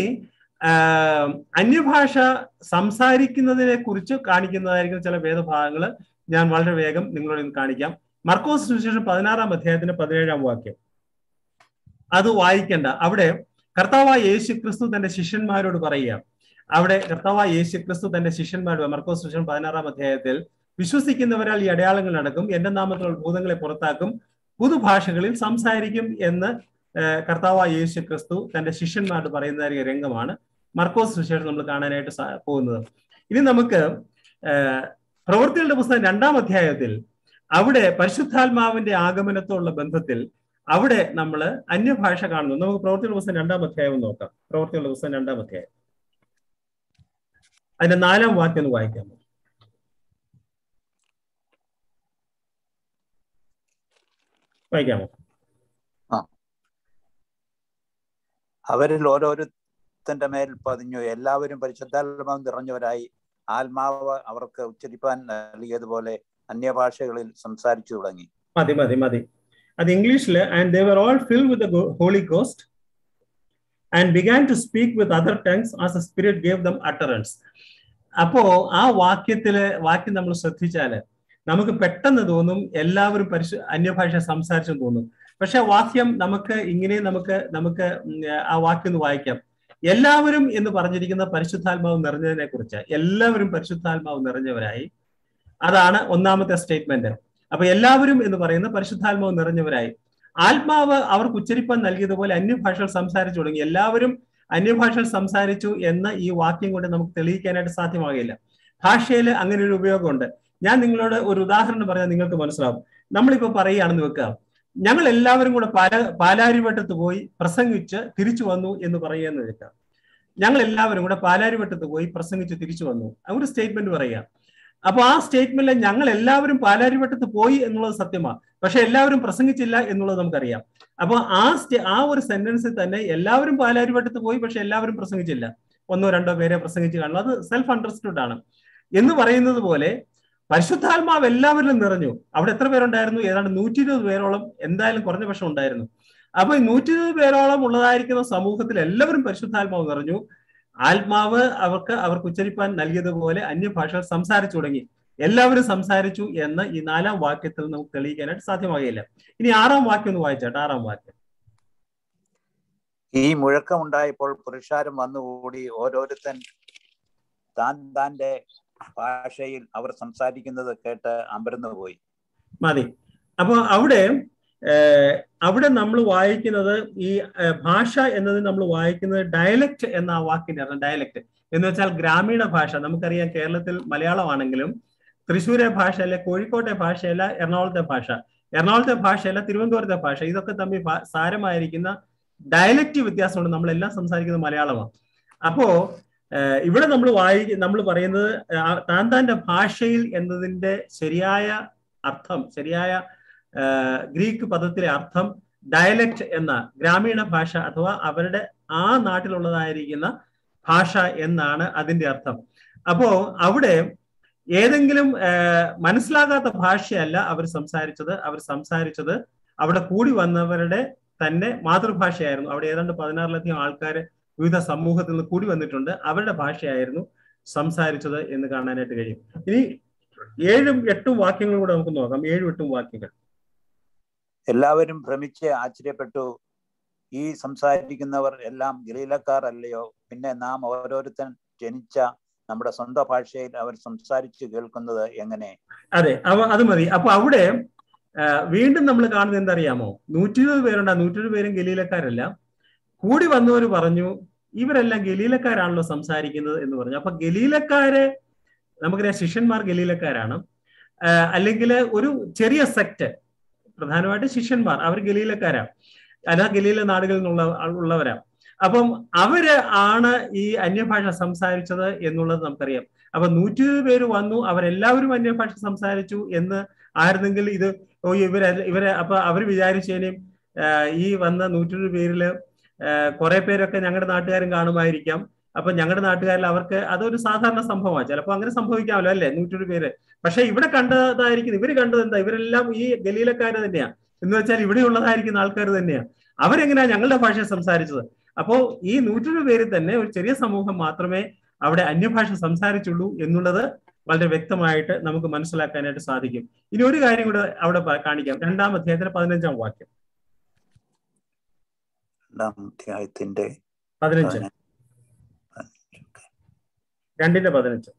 അന്യഭാഷ സംസാരിക്കുന്നതിനെ കുറിച്ച് കാണിക്കുന്നതായിരിക്കും ചില വേദഭാഗങ്ങൾ ഞാൻ വളരെ വേഗം നിങ്ങളോട് ഇന്ന് കാണിക്കാം മർക്കോസ് സുവിശേഷം പതിനാറാം അധ്യായത്തിന്റെ പതിനേഴാം വാക്യം അത് വായിക്കേണ്ട അവിടെ കർത്താവായ യേശു ക്രിസ്തു തന്റെ ശിഷ്യന്മാരോട് പറയുക അവിടെ കർത്താവായ യേശു ക്രിസ്തു തന്റെ ശിഷ്യന്മാരോട് മർക്കോസ് സുവിശേഷം പതിനാറാം അധ്യായത്തിൽ വിശ്വസിക്കുന്നവരാൽ ഈ അടയാളങ്ങൾ നടക്കും എന്റെ നാമത്തിലുള്ള ഭൂതങ്ങളെ പുറത്താക്കും പുതുഭാഷകളിൽ സംസാരിക്കും എന്ന് കർത്താവായ യേശു ക്രിസ്തു തന്റെ ശിഷ്യന്മാരോട് പറയുന്ന രംഗമാണ് മർക്കോസ് സുവിശേഷം നമ്മൾ കാണാനായിട്ട് പോകുന്നത് ഇനി നമുക്ക് പ്രവൃത്തികളുടെ പുസ്തകം രണ്ടാം അധ്യായത്തിൽ അവിടെ പരിശുദ്ധാത്മാവിന്റെ ആഗമനത്തോടുള്ള ബന്ധത്തിൽ അവിടെ നമ്മൾ അന്യഭാഷ കാണുന്നു നമുക്ക് പ്രവൃത്തികളുടെ പുസ്തകം രണ്ടാം അധ്യായം നോക്കാം പ്രവൃത്തികളുടെ പുസ്തകം രണ്ടാം അധ്യായം അതിന്റെ നാലാം വാക്യം ഒന്ന് വായിക്കാമോ വായിക്കാമോ അവരിൽ ഓരോരുത്തന്റെ മേൽ പതിഞ്ഞു എല്ലാവരും പരിശുദ്ധാത്മാവ് നിറഞ്ഞവരായി ആത്മാവ് അവർക്ക് ഉച്ചരിപ്പാൻ നൽകിയതുപോലെ അന്യഭാഷകളിൽ സംസാരിച്ചു തുടങ്ങി മതി മതി മതി അത് ഇംഗ്ലീഷില് and they were all fill with holy ghost and began to speak with other tongues as a spirit gave them utterance അപ്പോ ആ വാക്യത്തില് വാക്യം നമ്മൾ ശ്രദ്ധിച്ചാല് നമുക്ക് പെട്ടെന്ന് തോന്നും എല്ലാവരും പരിശു അന്യഭാഷ സംസാരിച്ചെന്ന് തോന്നും പക്ഷെ വാക്യം നമുക്ക് ഇങ്ങനെ നമുക്ക് നമുക്ക് ആ വാക്യം ഒന്ന് വായിക്കാം എല്ലാവരും എന്ന് പറഞ്ഞിരിക്കുന്ന പരിശുദ്ധാത്മാവ് നിറഞ്ഞതിനെ കുറിച്ച് എല്ലാവരും പരിശുദ്ധാത്മാവ് നിറഞ്ഞവരായി അതാണ് ഒന്നാമത്തെ സ്റ്റേറ്റ്മെന്റ് അപ്പൊ എല്ലാവരും എന്ന് പറയുന്ന പരിശുദ്ധാത്മാവ് നിറഞ്ഞവരായി ആത്മാവ് അവർക്ക് ഉച്ചരിപ്പാൻ നൽകിയതുപോലെ അന്യഭാഷകൾ സംസാരിച്ചു തുടങ്ങി എല്ലാവരും അന്യഭാഷകൾ സംസാരിച്ചു എന്ന ഈ വാക്യം കൊണ്ട് നമുക്ക് തെളിയിക്കാനായിട്ട് സാധ്യമാകില്ല ഭാഷയിൽ അങ്ങനെ ഒരു ഉപയോഗമുണ്ട് ഞാൻ നിങ്ങളോട് ഒരു ഉദാഹരണം പറഞ്ഞാൽ നിങ്ങൾക്ക് മനസ്സിലാവും നമ്മളിപ്പോ പറയുകയാണെന്ന് വെക്കുക ഞങ്ങൾ എല്ലാവരും കൂടെ പാല പാലാരിവട്ടത്ത് പോയി പ്രസംഗിച്ച് തിരിച്ചു വന്നു എന്ന് പറയുകയെന്ന് വെക്കാം ഞങ്ങൾ എല്ലാവരും കൂടെ പാലാരിവട്ടത്ത് പോയി പ്രസംഗിച്ച് തിരിച്ചു വന്നു ഒരു സ്റ്റേറ്റ്മെന്റ് പറയുക അപ്പൊ ആ സ്റ്റേറ്റ്മെന്റിൽ ഞങ്ങൾ എല്ലാവരും പാലാരിവട്ടത്ത് പോയി എന്നുള്ളത് സത്യമാണ് പക്ഷെ എല്ലാവരും പ്രസംഗിച്ചില്ല എന്നുള്ളത് നമുക്കറിയാം അപ്പൊ ആ സ്റ്റേ ആ ഒരു സെന്റൻസിൽ തന്നെ എല്ലാവരും പാലാരിവട്ടത്ത് പോയി പക്ഷെ എല്ലാവരും പ്രസംഗിച്ചില്ല ഒന്നോ രണ്ടോ പേരെ പ്രസംഗിച്ച് കാണുന്നു അത് സെൽഫ് അണ്ടർസ്റ്റുഡ് ആണ് എന്ന് പറയുന്നത് പോലെ പരിശുദ്ധാത്മാവ് എല്ലാവരിലും നിറഞ്ഞു അവിടെ എത്ര പേരുണ്ടായിരുന്നു ഏതാണ്ട് നൂറ്റി ഇരുപത് പേരോളം എന്തായാലും കുറഞ്ഞ പക്ഷം ഉണ്ടായിരുന്നു അപ്പൊ ഈ നൂറ്റി ഇരുപത് പേരോളം ഉള്ളതായിരിക്കുന്ന സമൂഹത്തിൽ എല്ലാവരും പരിശുദ്ധാത്മാവ് നിറഞ്ഞു ആത്മാവ് അവർക്ക് അവർക്ക് ഉച്ചരിപ്പാൻ നൽകിയതുപോലെ അന്യഭാഷകൾ സംസാരിച്ചു തുടങ്ങി എല്ലാവരും സംസാരിച്ചു എന്ന് ഈ നാലാം വാക്യത്തിൽ നമുക്ക് തെളിയിക്കാനായിട്ട് സാധ്യമാകില്ല ഇനി ആറാം വാക്യം ഒന്ന് വായിച്ചാട്ടെ ആറാം വാക്യം ഈ മുഴക്കമുണ്ടായപ്പോൾ പുരുഷാരം വന്നുകൂടി ഓരോരുത്തൻ താൻ താന്റെ ഭാഷയിൽ അവർ സംസാരിക്കുന്നത് കേട്ട് അമ്പരന്ന് പോയി മതി അപ്പൊ അവിടെ അവിടെ നമ്മൾ വായിക്കുന്നത് ഈ ഭാഷ എന്നത് നമ്മൾ വായിക്കുന്നത് ഡയലക്റ്റ് എന്ന ആ വാക്കിന്റെ അർത്ഥം ഡയലക്റ്റ് എന്ന് വെച്ചാൽ ഗ്രാമീണ ഭാഷ നമുക്കറിയാം കേരളത്തിൽ മലയാളമാണെങ്കിലും തൃശ്ശൂരെ ഭാഷയല്ല കോഴിക്കോട്ടെ ഭാഷയല്ല എറണാകുളത്തെ ഭാഷ എറണാകുളത്തെ ഭാഷയല്ല തിരുവനന്തപുരത്തെ ഭാഷ ഇതൊക്കെ തമ്മിൽ സാരമായിരിക്കുന്ന ഡയലക്റ്റ് വ്യത്യാസമുണ്ട് നമ്മളെല്ലാം സംസാരിക്കുന്നത് മലയാളമാണ് അപ്പോ ഇവിടെ നമ്മൾ വായി നമ്മൾ പറയുന്നത് താൻ താന്റെ ഭാഷയിൽ എന്നതിന്റെ ശരിയായ അർത്ഥം ശരിയായ ഗ്രീക്ക് പദത്തിലെ അർത്ഥം ഡയലക്റ്റ് എന്ന ഗ്രാമീണ ഭാഷ അഥവാ അവരുടെ ആ നാട്ടിലുള്ളതായിരിക്കുന്ന ഭാഷ എന്നാണ് അതിന്റെ അർത്ഥം അപ്പോ അവിടെ ഏതെങ്കിലും മനസ്സിലാകാത്ത ഭാഷയല്ല അവർ സംസാരിച്ചത് അവർ സംസാരിച്ചത് അവിടെ കൂടി വന്നവരുടെ തന്നെ മാതൃഭാഷയായിരുന്നു അവിടെ ഏതാണ്ട് പതിനാറിലധികം ആൾക്കാർ വിവിധ സമൂഹത്തിൽ നിന്ന് കൂടി വന്നിട്ടുണ്ട് അവരുടെ ഭാഷയായിരുന്നു സംസാരിച്ചത് എന്ന് കാണാനായിട്ട് കഴിയും ഇനി ഏഴും എട്ടും വാക്യങ്ങൾ കൂടെ നമുക്ക് നോക്കാം ഏഴും എട്ടും വാക്യങ്ങൾ എല്ലാവരും ഭ്രമിച്ച് ആശ്ചര്യപ്പെട്ടു ഈ സംസാരിക്കുന്നവർ എല്ലാം ഗലീലക്കാർ അല്ലയോ പിന്നെ നാം ഓരോരുത്തൻ ജനിച്ച നമ്മുടെ സ്വന്തം ഭാഷയിൽ അവർ സംസാരിച്ചു കേൾക്കുന്നത് എങ്ങനെ അതെ അവ അത് മതി അപ്പൊ അവിടെ ആ, വീണ്ടും നമ്മൾ കാണുന്നത് എന്തറിയാമോ നൂറ്റി ഇരുപത് പേരുണ്ട് നൂറ്റി ഇരുപത് പേരും ഗലീലക്കാരല്ല കൂടി വന്നവർ പറഞ്ഞു ഇവരെല്ലാം ഗലീലക്കാരാണല്ലോ സംസാരിക്കുന്നത് എന്ന് പറഞ്ഞു അപ്പൊ ഗലീലക്കാര് നമുക്കറിയാം ശിഷ്യന്മാർ ഗലീലക്കാരാണ് അല്ലെങ്കിൽ ഒരു ചെറിയ സെക്ട് പ്രധാനമായിട്ട് ശിഷ്യന്മാർ അവർ ഗലീലക്കാരാണ് അല്ല ഗലീല നാടുകളിൽ നിന്നുള്ള ഉള്ളവരാ അപ്പം അവര് ആണ് ഈ അന്യഭാഷ സംസാരിച്ചത് എന്നുള്ളത് നമുക്കറിയാം അപ്പൊ നൂറ്റി ഇരുപത് പേര് വന്നു അവരെല്ലാവരും അന്യഭാഷ സംസാരിച്ചു എന്ന് ആയിരുന്നെങ്കിൽ ഇത് ഓ ഇവരെ ഇവരെ അപ്പൊ അവർ വിചാരിച്ചേനും ഈ വന്ന നൂറ്റി ഇരുപത് പേരില് കുറെ പേരൊക്കെ ഞങ്ങളുടെ നാട്ടുകാരും കാണുമായിരിക്കാം അപ്പൊ ഞങ്ങളുടെ നാട്ടുകാരിൽ അവർക്ക് അതൊരു സാധാരണ സംഭവമാണ് ചിലപ്പോൾ അങ്ങനെ സംഭവിക്കാമല്ലോ അല്ലേ നൂറ്റൊരു പേര് പക്ഷെ ഇവിടെ കണ്ടതായിരിക്കും ഇവര് കണ്ടത് എന്താ ഇവരെല്ലാം ഈ ഗലീലക്കാര് തന്നെയാ എന്ന് വെച്ചാൽ ഇവിടെയുള്ളതായിരിക്കുന്ന ആൾക്കാർ തന്നെയാണ് അവരെങ്ങനെയാ ഞങ്ങളുടെ ഭാഷ സംസാരിച്ചത് അപ്പോ ഈ നൂറ്റൊരു പേരിൽ തന്നെ ഒരു ചെറിയ സമൂഹം മാത്രമേ അവിടെ അന്യഭാഷ സംസാരിച്ചുള്ളൂ എന്നുള്ളത് വളരെ വ്യക്തമായിട്ട് നമുക്ക് മനസ്സിലാക്കാനായിട്ട് സാധിക്കും ഇനി ഒരു കാര്യം കൂടെ അവിടെ പ- കാണിക്കാം രണ്ടാം അധ്യായത്തിന്റെ പതിനഞ്ചാം വാക്യം രണ്ടാം അധ്യായത്തിന്റെ പതിനഞ്ച് രണ്ടിന്റെ പതിനഞ്ച്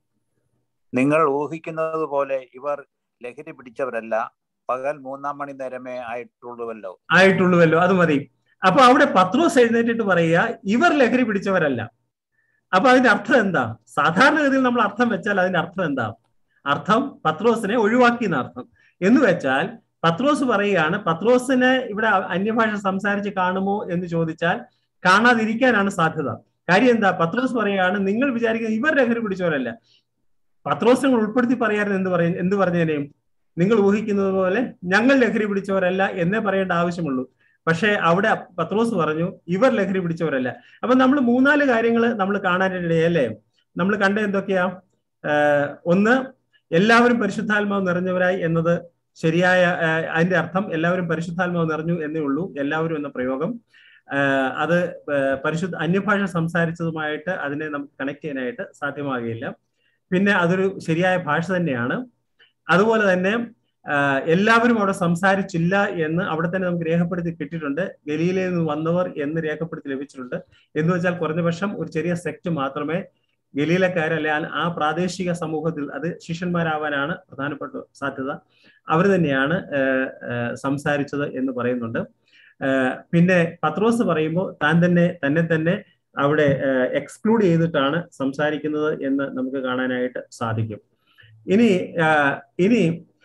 നിങ്ങൾ ഊഹിക്കുന്നത് പോലെ ഇവർ ലഹരി പിടിച്ചവരല്ല പകൽ മൂന്നാം മണി നേരമേ ആയിട്ടുള്ളുവല്ലോ ആയിട്ടുള്ളുവല്ലോ അത് മതി അപ്പൊ അവിടെ പത്രോസ് എഴുന്നേറ്റിട്ട് പറയുക ഇവർ ലഹരി പിടിച്ചവരല്ല അപ്പൊ അതിന്റെ അർത്ഥം എന്താ സാധാരണഗതിയിൽ നമ്മൾ അർത്ഥം വെച്ചാൽ അതിന്റെ അർത്ഥം എന്താ അർത്ഥം പത്രോസിനെ ഒഴിവാക്കി എന്ന അർത്ഥം എന്ന് വെച്ചാൽ പത്രോസ് പറയുകയാണ് പത്രോസിനെ ഇവിടെ അന്യഭാഷ സംസാരിച്ച് കാണുമോ എന്ന് ചോദിച്ചാൽ കാണാതിരിക്കാനാണ് സാധ്യത കാര്യം എന്താ പത്രോസ് പറയുകയാണ് നിങ്ങൾ വിചാരിക്കുന്നത് ഇവർ ലഹരി പിടിച്ചവരല്ല പത്രോസ് നിങ്ങൾ ഉൾപ്പെടുത്തി പറയാറുണ്ട് എന്ത് പറയും എന്ത് പറഞ്ഞതിനെയും നിങ്ങൾ ഊഹിക്കുന്നത് പോലെ ഞങ്ങൾ ലഹരി പിടിച്ചവരല്ല എന്നേ പറയേണ്ട ആവശ്യമുള്ളൂ പക്ഷേ അവിടെ പത്രോസ് പറഞ്ഞു ഇവർ ലഹരി പിടിച്ചവരല്ല അപ്പൊ നമ്മൾ മൂന്നാല് കാര്യങ്ങൾ നമ്മൾ കാണാനിടയല്ലേ നമ്മൾ കണ്ട എന്തൊക്കെയാ ആഹ് ഒന്ന് എല്ലാവരും പരിശുദ്ധാത്മാവ് നിറഞ്ഞവരായി എന്നത് ശരിയായ ആഹ് അതിന്റെ അർത്ഥം എല്ലാവരും പരിശുദ്ധാത്മാവ് നിറഞ്ഞു എന്നേ ഉള്ളൂ എല്ലാവരും എന്ന പ്രയോഗം ആഹ് അത് ആഹ് പരിശുദ്ധ അന്യഭാഷ സംസാരിച്ചതുമായിട്ട് അതിനെ നമുക്ക് കണക്ട് ചെയ്യാനായിട്ട് സാധ്യമാകുകയില്ല പിന്നെ അതൊരു ശരിയായ ഭാഷ തന്നെയാണ് അതുപോലെ തന്നെ ആഹ് എല്ലാവരും അവിടെ സംസാരിച്ചില്ല എന്ന് അവിടെ തന്നെ നമുക്ക് രേഖപ്പെടുത്തി കിട്ടിയിട്ടുണ്ട് ഗലീലയിൽ നിന്ന് വന്നവർ എന്ന് രേഖപ്പെടുത്തി ലഭിച്ചിട്ടുണ്ട് എന്ന് വെച്ചാൽ കുറഞ്ഞ പക്ഷം ഒരു ചെറിയ സെക്ട് മാത്രമേ ഗലീലക്കാരല്ല ആ പ്രാദേശിക സമൂഹത്തിൽ അത് ശിഷ്യന്മാരാവാനാണ് പ്രധാനപ്പെട്ട സാധ്യത അവർ തന്നെയാണ് ആഹ് ആഹ് സംസാരിച്ചത് എന്ന് പറയുന്നുണ്ട് ആഹ് പിന്നെ പത്രോസ് പറയുമ്പോൾ താൻ തന്നെ തന്നെ തന്നെ അവിടെ എക്സ്ക്ലൂഡ് ചെയ്തിട്ടാണ് സംസാരിക്കുന്നത് എന്ന് നമുക്ക് കാണാനായിട്ട് സാധിക്കും ഇനി ആഹ് ഇനി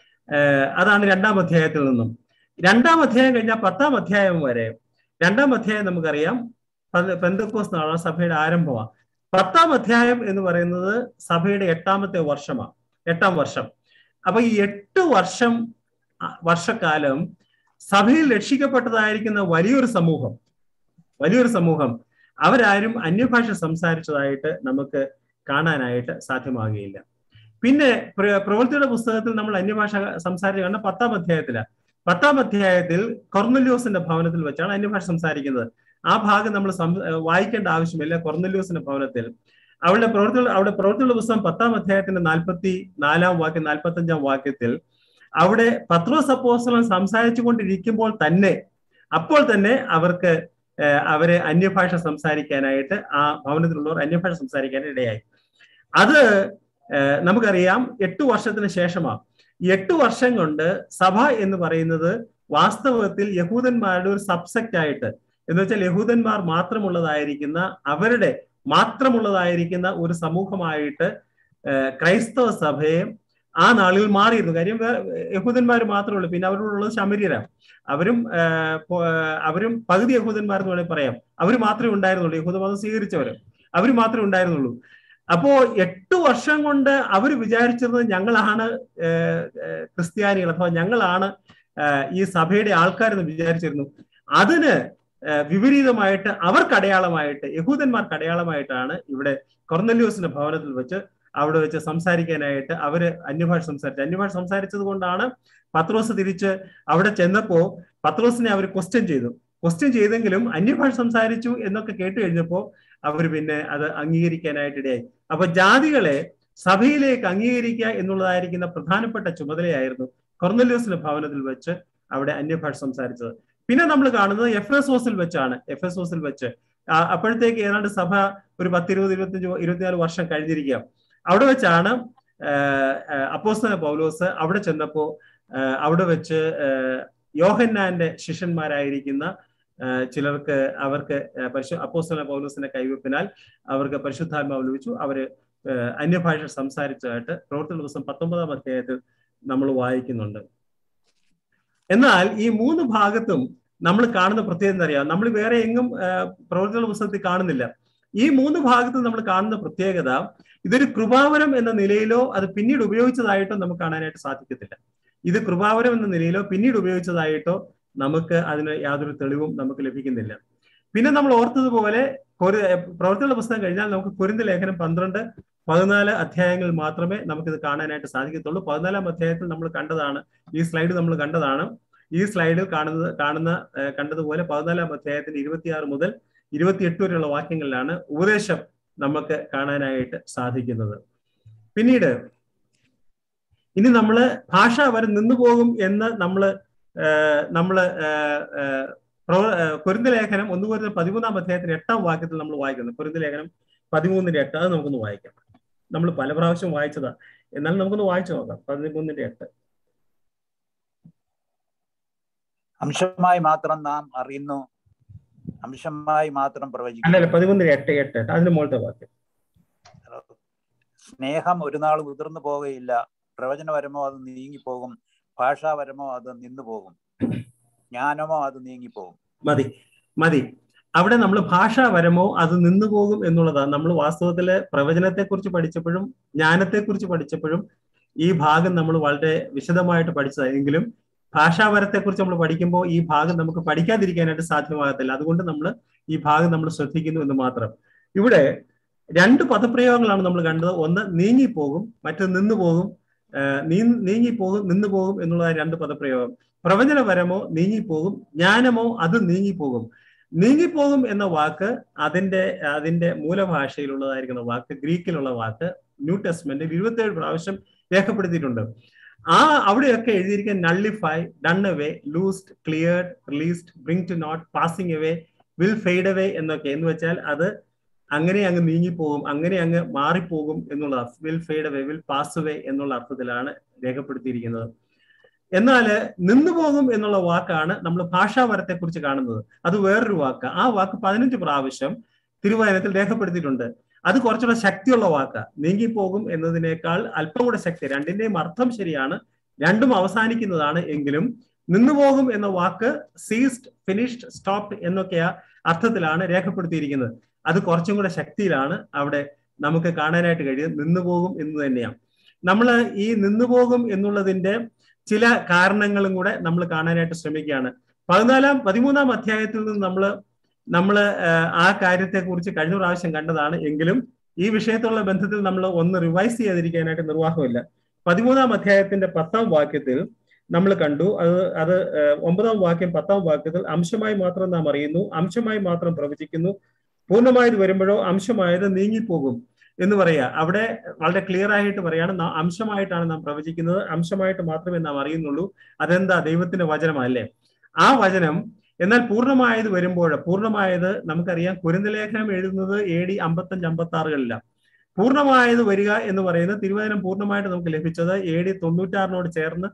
ആഹ് അതാണ് രണ്ടാം അധ്യായത്തിൽ നിന്നും രണ്ടാം അധ്യായം കഴിഞ്ഞാൽ പത്താം അധ്യായം വരെ രണ്ടാം അധ്യായം നമുക്കറിയാം പന്ത- പെന്തക്കോസ് നാളെ സഭയുടെ ആരംഭമാണ് പത്താം അധ്യായം എന്ന് പറയുന്നത് സഭയുടെ എട്ടാമത്തെ വർഷമാണ് എട്ടാം വർഷം അപ്പൊ ഈ എട്ട് വർഷം അ- വർഷക്കാലം സഭയിൽ രക്ഷിക്കപ്പെട്ടതായിരിക്കുന്ന വലിയൊരു സമൂഹം വലിയൊരു സമൂഹം അവരാരും അന്യഭാഷ സംസാരിച്ചതായിട്ട് നമുക്ക് കാണാനായിട്ട് സാധ്യമാകുകയില്ല പിന്നെ പ്ര- പ്രവൃത്തിയുടെ പുസ്തകത്തിൽ നമ്മൾ അന്യഭാഷ സംസാരിച്ച് കാണുന്ന പത്താം അധ്യായത്തിലാണ് പത്താം അധ്യായത്തിൽ കൊർന്നല്യോസിന്റെ ഭവനത്തിൽ വെച്ചാണ് അന്യഭാഷ സംസാരിക്കുന്നത് ആ ഭാഗം നമ്മൾ സം- ഏഹ് വായിക്കേണ്ട ആവശ്യമില്ല കൊർന്നല്യോസിന്റെ ഭവനത്തിൽ അവളുടെ പ്രവൃത്തികൾ അവിടെ പ്രവൃത്തിയുള്ള പുസ്തകം പത്താം അധ്യായത്തിന്റെ നാൽപ്പത്തി നാലാം വാക്യം നാൽപ്പത്തി അഞ്ചാം വാക്യത്തിൽ അവിടെ പത്രോസ് അപ്പോസ്തലൻ സംസാരിച്ചു കൊണ്ടിരിക്കുമ്പോൾ തന്നെ അപ്പോൾ തന്നെ അവർക്ക് ഏഹ് അവരെ അന്യഭാഷ സംസാരിക്കാനായിട്ട് ആ ഭവനത്തിലുള്ളവർ അന്യഭാഷ സംസാരിക്കാൻ ഇടയായി അത് ഏഹ് നമുക്കറിയാം എട്ട് വർഷത്തിന് ശേഷമാണ് ഈ എട്ട് വർഷം കൊണ്ട് സഭ എന്ന് പറയുന്നത് വാസ്തവത്തിൽ യഹൂദന്മാരുടെ ഒരു സബ്സെക്റ്റ് ആയിട്ട് എന്ന് വെച്ചാൽ യഹൂദന്മാർ മാത്രമുള്ളതായിരിക്കുന്ന അവരുടെ മാത്രമുള്ളതായിരിക്കുന്ന ഒരു സമൂഹമായിട്ട് ഏഹ് ക്രൈസ്തവ സഭയെ ആ നാളിൽ മാറിയിരുന്നു കാര്യം യഹൂദന്മാർ മാത്രമേ ഉള്ളൂ പിന്നെ അവരോടുള്ളത് ശമര്യരാണ് അവരും ഏഹ് പോ- അവരും പകുതി യഹൂദന്മാർ എന്ന് വേണമെങ്കിൽ പറയാം അവർ മാത്രമേ ഉണ്ടായിരുന്നുള്ളൂ യഹൂദമതം സ്വീകരിച്ചവർ അവർ മാത്രമേ ഉണ്ടായിരുന്നുള്ളൂ അപ്പോ എട്ട് വർഷം കൊണ്ട് അവർ വിചാരിച്ചിരുന്നത് ഞങ്ങളാണ് ഏഹ് ഏഹ് ക്രിസ്ത്യാനികൾ അഥവാ ഞങ്ങളാണ് ഏഹ് ഈ സഭയുടെ ആൾക്കാരെന്ന് വിചാരിച്ചിരുന്നു അതിന് ഏഹ് വിപരീതമായിട്ട് അവർക്ക് അടയാളമായിട്ട് യഹൂദന്മാർക്ക് അടയാളമായിട്ടാണ് ഇവിടെ കൊർന്നല്യൂസിന്റെ ഭവനത്തിൽ വെച്ച് അവിടെ വെച്ച് സംസാരിക്കാനായിട്ട് അവര് അന്യഭാഷ സംസാരിച്ചു അന്യഭാഷ സംസാരിച്ചത് കൊണ്ടാണ് പത്രോസ് തിരിച്ച് അവിടെ ചെന്നപ്പോ പത്രോസിനെ അവർ ക്വസ്റ്റ്യൻ ചെയ്തു ക്വസ്റ്റ്യൻ ചെയ്തെങ്കിലും അന്യഭാഷ സംസാരിച്ചു എന്നൊക്കെ കേട്ട് കഴിഞ്ഞപ്പോ അവർ പിന്നെ അത് അംഗീകരിക്കാനായിട്ടിടയായി അപ്പൊ ജാതികളെ സഭയിലേക്ക് അംഗീകരിക്കുക എന്നുള്ളതായിരിക്കുന്ന പ്രധാനപ്പെട്ട ചുമതലയായിരുന്നു കൊർന്നല്യൂസിന്റെ ഭവനത്തിൽ വെച്ച് അവിടെ അന്യഭാഷ സംസാരിച്ചത് പിന്നെ നമ്മൾ കാണുന്നത് എഫ് എസ് ഓസിൽ വെച്ചാണ് എഫ് എസ് ഓസിൽ വെച്ച് അപ്പോഴത്തേക്ക് ഏതാണ്ട് സഭ ഒരു പത്തിരുപത് ഇരുപത്തിയഞ്ച് ഇരുപത്തിനാല് വർഷം കഴിഞ്ഞിരിക്കുക അവിടെ വെച്ചാണ് അപ്പോസ്തല പൗലോസ് അവിടെ ചെന്നപ്പോ അവിടെ വെച്ച് യോഹന്നാന്റെ ശിഷ്യന്മാരായിരിക്കുന്ന ചിലർക്ക് അവർക്ക് പരിശു അപ്പോസ്തല പൗലോസിന്റെ കൈവെപ്പിനാൽ അവർക്ക് പരിശുദ്ധാത്മാവ് ലഭിച്ചു അവര് അന്യഭാഷ സംസാരിച്ചതായിട്ട് പ്രവർത്തന ദിവസം പത്തൊമ്പതാം അധ്യായത്തിൽ നമ്മൾ വായിക്കുന്നുണ്ട് എന്നാൽ ഈ മൂന്ന് ഭാഗത്തും നമ്മൾ കാണുന്ന പ്രത്യേകത എന്താ അറിയാം നമ്മൾ വേറെ എങ്ങും പ്രവർത്തന പുസ്തകത്തിൽ കാണുന്നില്ല ഈ മൂന്ന് ഭാഗത്തും നമ്മൾ കാണുന്ന പ്രത്യേകത ഇതൊരു കൃപാവരം എന്ന നിലയിലോ അത് പിന്നീട് ഉപയോഗിച്ചതായിട്ടോ നമുക്ക് കാണാനായിട്ട് സാധിക്കത്തില്ല ഇത് കൃപാവരം എന്ന നിലയിലോ പിന്നീട് ഉപയോഗിച്ചതായിട്ടോ നമുക്ക് അതിന് യാതൊരു തെളിവും നമുക്ക് ലഭിക്കുന്നില്ല പിന്നെ നമ്മൾ ഓർത്തതുപോലെ പ്രവർത്തന പുസ്തകം കഴിഞ്ഞാൽ നമുക്ക് കുരുന്ത ലേഖനം പന്ത്രണ്ട് പതിനാല് അധ്യായങ്ങൾ മാത്രമേ നമുക്കിത് കാണാനായിട്ട് സാധിക്കത്തുള്ളൂ പതിനാലാം അധ്യായത്തിൽ നമ്മൾ കണ്ടതാണ് ഈ സ്ലൈഡ് നമ്മൾ കണ്ടതാണ് ഈ സ്ലൈഡിൽ കാണുന്നത് കാണുന്ന കണ്ടതുപോലെ പതിനാലാം അധ്യായത്തിന്റെ ഇരുപത്തിയാറ് മുതൽ ഇരുപത്തിയെട്ട് വരെയുള്ള വാക്യങ്ങളിലാണ് ഉപദേശം നമുക്ക് കാണാനായിട്ട് സാധിക്കുന്നത് പിന്നീട് ഇനി നമ്മൾ ഭാഷ അവർ നിന്നുപോകും എന്ന് നമ്മള് നമ്മള് കുരുന്ത ലേഖനം ഒന്ന് കുരുന്ന പതിമൂന്നാം അധ്യായത്തിന്റെ എട്ടാം വാക്യത്തിൽ നമ്മൾ വായിക്കുന്നത് കുരുന്ത ലേഖനം പതിമൂന്നിന്റെ എട്ട് അത് നമുക്കൊന്ന് വായിക്കാം നമ്മൾ പല പ്രാവശ്യം വായിച്ചതാ എന്നാലും നമുക്കൊന്ന് വായിച്ചു നോക്കാം പതിമൂന്നിന്റെ എട്ട് അംശമായി മാത്രം നാം അറിയുന്നു അംശമായി മാത്രം പ്രവചിക്കുന്നു അല്ലല്ല പതിമൂന്നിന്റെ എട്ട് എട്ട് അതിന്റെ മുകളിലത്തെ വാക്യം സ്നേഹം ഒരു നാൾ ഉതിർന്നു പോകുകയില്ല പ്രവചനപരമോ അത് നീങ്ങിപ്പോകും ഭാഷാപരമോ അത് നിന്നു പോകും ജ്ഞാനമോ അത് നീങ്ങിപ്പോകും മതി മതി അവിടെ നമ്മൾ ഭാഷാപരമോ അത് നിന്നു പോകും എന്നുള്ളതാണ് നമ്മൾ വാസ്തവത്തില് പ്രവചനത്തെക്കുറിച്ച് പഠിച്ചപ്പോഴും ജ്ഞാനത്തെക്കുറിച്ച് പഠിച്ചപ്പോഴും ഈ ഭാഗം നമ്മൾ വളരെ വിശദമായിട്ട് പഠിച്ചതായെങ്കിലും ഭാഷാപരത്തെക്കുറിച്ച് നമ്മൾ പഠിക്കുമ്പോൾ ഈ ഭാഗം നമുക്ക് പഠിക്കാതിരിക്കാനായിട്ട് സാധ്യമാകത്തില്ല അതുകൊണ്ട് നമ്മൾ ഈ ഭാഗം നമ്മൾ ശ്രദ്ധിക്കുന്നു എന്ന് മാത്രം ഇവിടെ രണ്ട് പദപ്രയോഗങ്ങളാണ് നമ്മൾ കണ്ടത് ഒന്ന് നീങ്ങിപ്പോകും മറ്റൊന്ന് നിന്നു പോകും നീ നീങ്ങിപ്പോകും നിന്നു പോകും എന്നുള്ള രണ്ട് പദപ്രയോഗം പ്രവചനപരമോ നീങ്ങിപ്പോകും ജ്ഞാനമോ അത് നീങ്ങിപ്പോകും നീങ്ങിപ്പോകും എന്ന വാക്ക് അതിന്റെ അതിന്റെ മൂലഭാഷയിലുള്ളതായിരിക്കുന്ന വാക്ക് ഗ്രീക്കിലുള്ള വാക്ക് ന്യൂ ടെസ്റ്റ്മെന്റിൽ ഇരുപത്തിയേഴ് പ്രാവശ്യം രേഖപ്പെടുത്തിയിട്ടുണ്ട് ആ അവിടെയൊക്കെ എഴുതിയിരിക്കുന്ന nullify done away loosed cleared released bring to not passing away will fade away എന്നൊക്കെ എന്ന് വെച്ചാൽ അത് അങ്ങനെ അങ്ങ് നീങ്ങിപ്പോകും അങ്ങനെ അങ്ങ് മാറിപ്പോകും എന്നുള്ള will fade away will pass away എന്നുള്ള അർത്ഥത്തിലാണ് രേഖപ്പെടുത്തിയിരിക്കുന്നത് എന്നാൽ നിന്നുപോകും എന്നുള്ള വാക്കാണ് നമ്മൾ ഭാഷാവരത്തെ കുറിച്ച് കാണുന്നത് അത് വേറൊരു വാക്ക് ആ വാക്ക് പതിനഞ്ച് പ്രാവശ്യം തിരുവായനത്തിൽ രേഖപ്പെടുത്തിയിട്ടുണ്ട് അത് കുറച്ചുകൂടെ ശക്തിയുള്ള വാക്ക നീങ്ങിപ്പോകും എന്നതിനേക്കാൾ അല്പം കൂടെ ശക്തി രണ്ടിന്റെയും അർത്ഥം ശരിയാണ് രണ്ടും അവസാനിക്കുന്നതാണ് എങ്കിലും നിന്നുപോകും എന്ന വാക്ക് സീസ്ഡ് ഫിനിഷ്ഡ് സ്റ്റോപ്ഡ് എന്നൊക്കെയാ അർത്ഥത്തിലാണ് രേഖപ്പെടുത്തിയിരിക്കുന്നത് അത് കുറച്ചും കൂടെ ശക്തിയിലാണ് അവിടെ നമുക്ക് കാണാനായിട്ട് കഴിയും നിന്നുപോകും എന്ന് തന്നെയാണ് നമ്മൾ ഈ നിന്നുപോകും എന്നുള്ളതിന്റെ ചില കാരണങ്ങളും കൂടെ നമ്മൾ കാണാനായിട്ട് ശ്രമിക്കുകയാണ് പതിനാലാം പതിമൂന്നാം അധ്യായത്തിൽ നിന്ന് നമ്മൾ നമ്മൾ ആ കാര്യത്തെ കുറിച്ച് കഴിഞ്ഞ പ്രാവശ്യം കണ്ടതാണ് എങ്കിലും ഈ വിഷയത്തുള്ള ബന്ധത്തിൽ നമ്മൾ ഒന്ന് റിവൈസ് ചെയ്യാതിരിക്കാനായിട്ട് നിർവാഹമില്ല പതിമൂന്നാം അധ്യായത്തിന്റെ പത്താം വാക്യത്തിൽ നമ്മൾ കണ്ടു അത് അത് ഒമ്പതാം വാക്യം പത്താം വാക്യത്തിൽ അംശമായി മാത്രം നാം അറിയുന്നു അംശമായി മാത്രം പ്രവചിക്കുന്നു പൂർണ്ണമായത് വരുമ്പോഴോ അംശമായത് നീങ്ങിപ്പോകും എന്ന് പറയാ അവിടെ വളരെ ക്ലിയർ ആയിട്ട് പറയാണ് അംശമായിട്ടാണ് നാം പ്രവചിക്കുന്നത് അംശമായിട്ട് മാത്രമേ നാം അറിയുന്നുള്ളൂ അതെന്താ ദൈവത്തിന്റെ വചനമല്ലേ ആ വചനം എന്നാൽ പൂർണ്ണമായത് വരുമ്പോൾ പൂർണ്ണമായത് നമുക്കറിയാം കുരുന്തലേഖനം എഴുതുന്നത് എ ഡി അമ്പത്തഞ്ച് അമ്പത്തി ആറുകളിലാണ് പൂർണ്ണമായത് വരിക എന്ന് പറയുന്നത് തിരുവചനം പൂർണ്ണമായിട്ട് നമുക്ക് ലഭിച്ചത് എ ഡി തൊണ്ണൂറ്റാറിനോട് ചേർന്ന്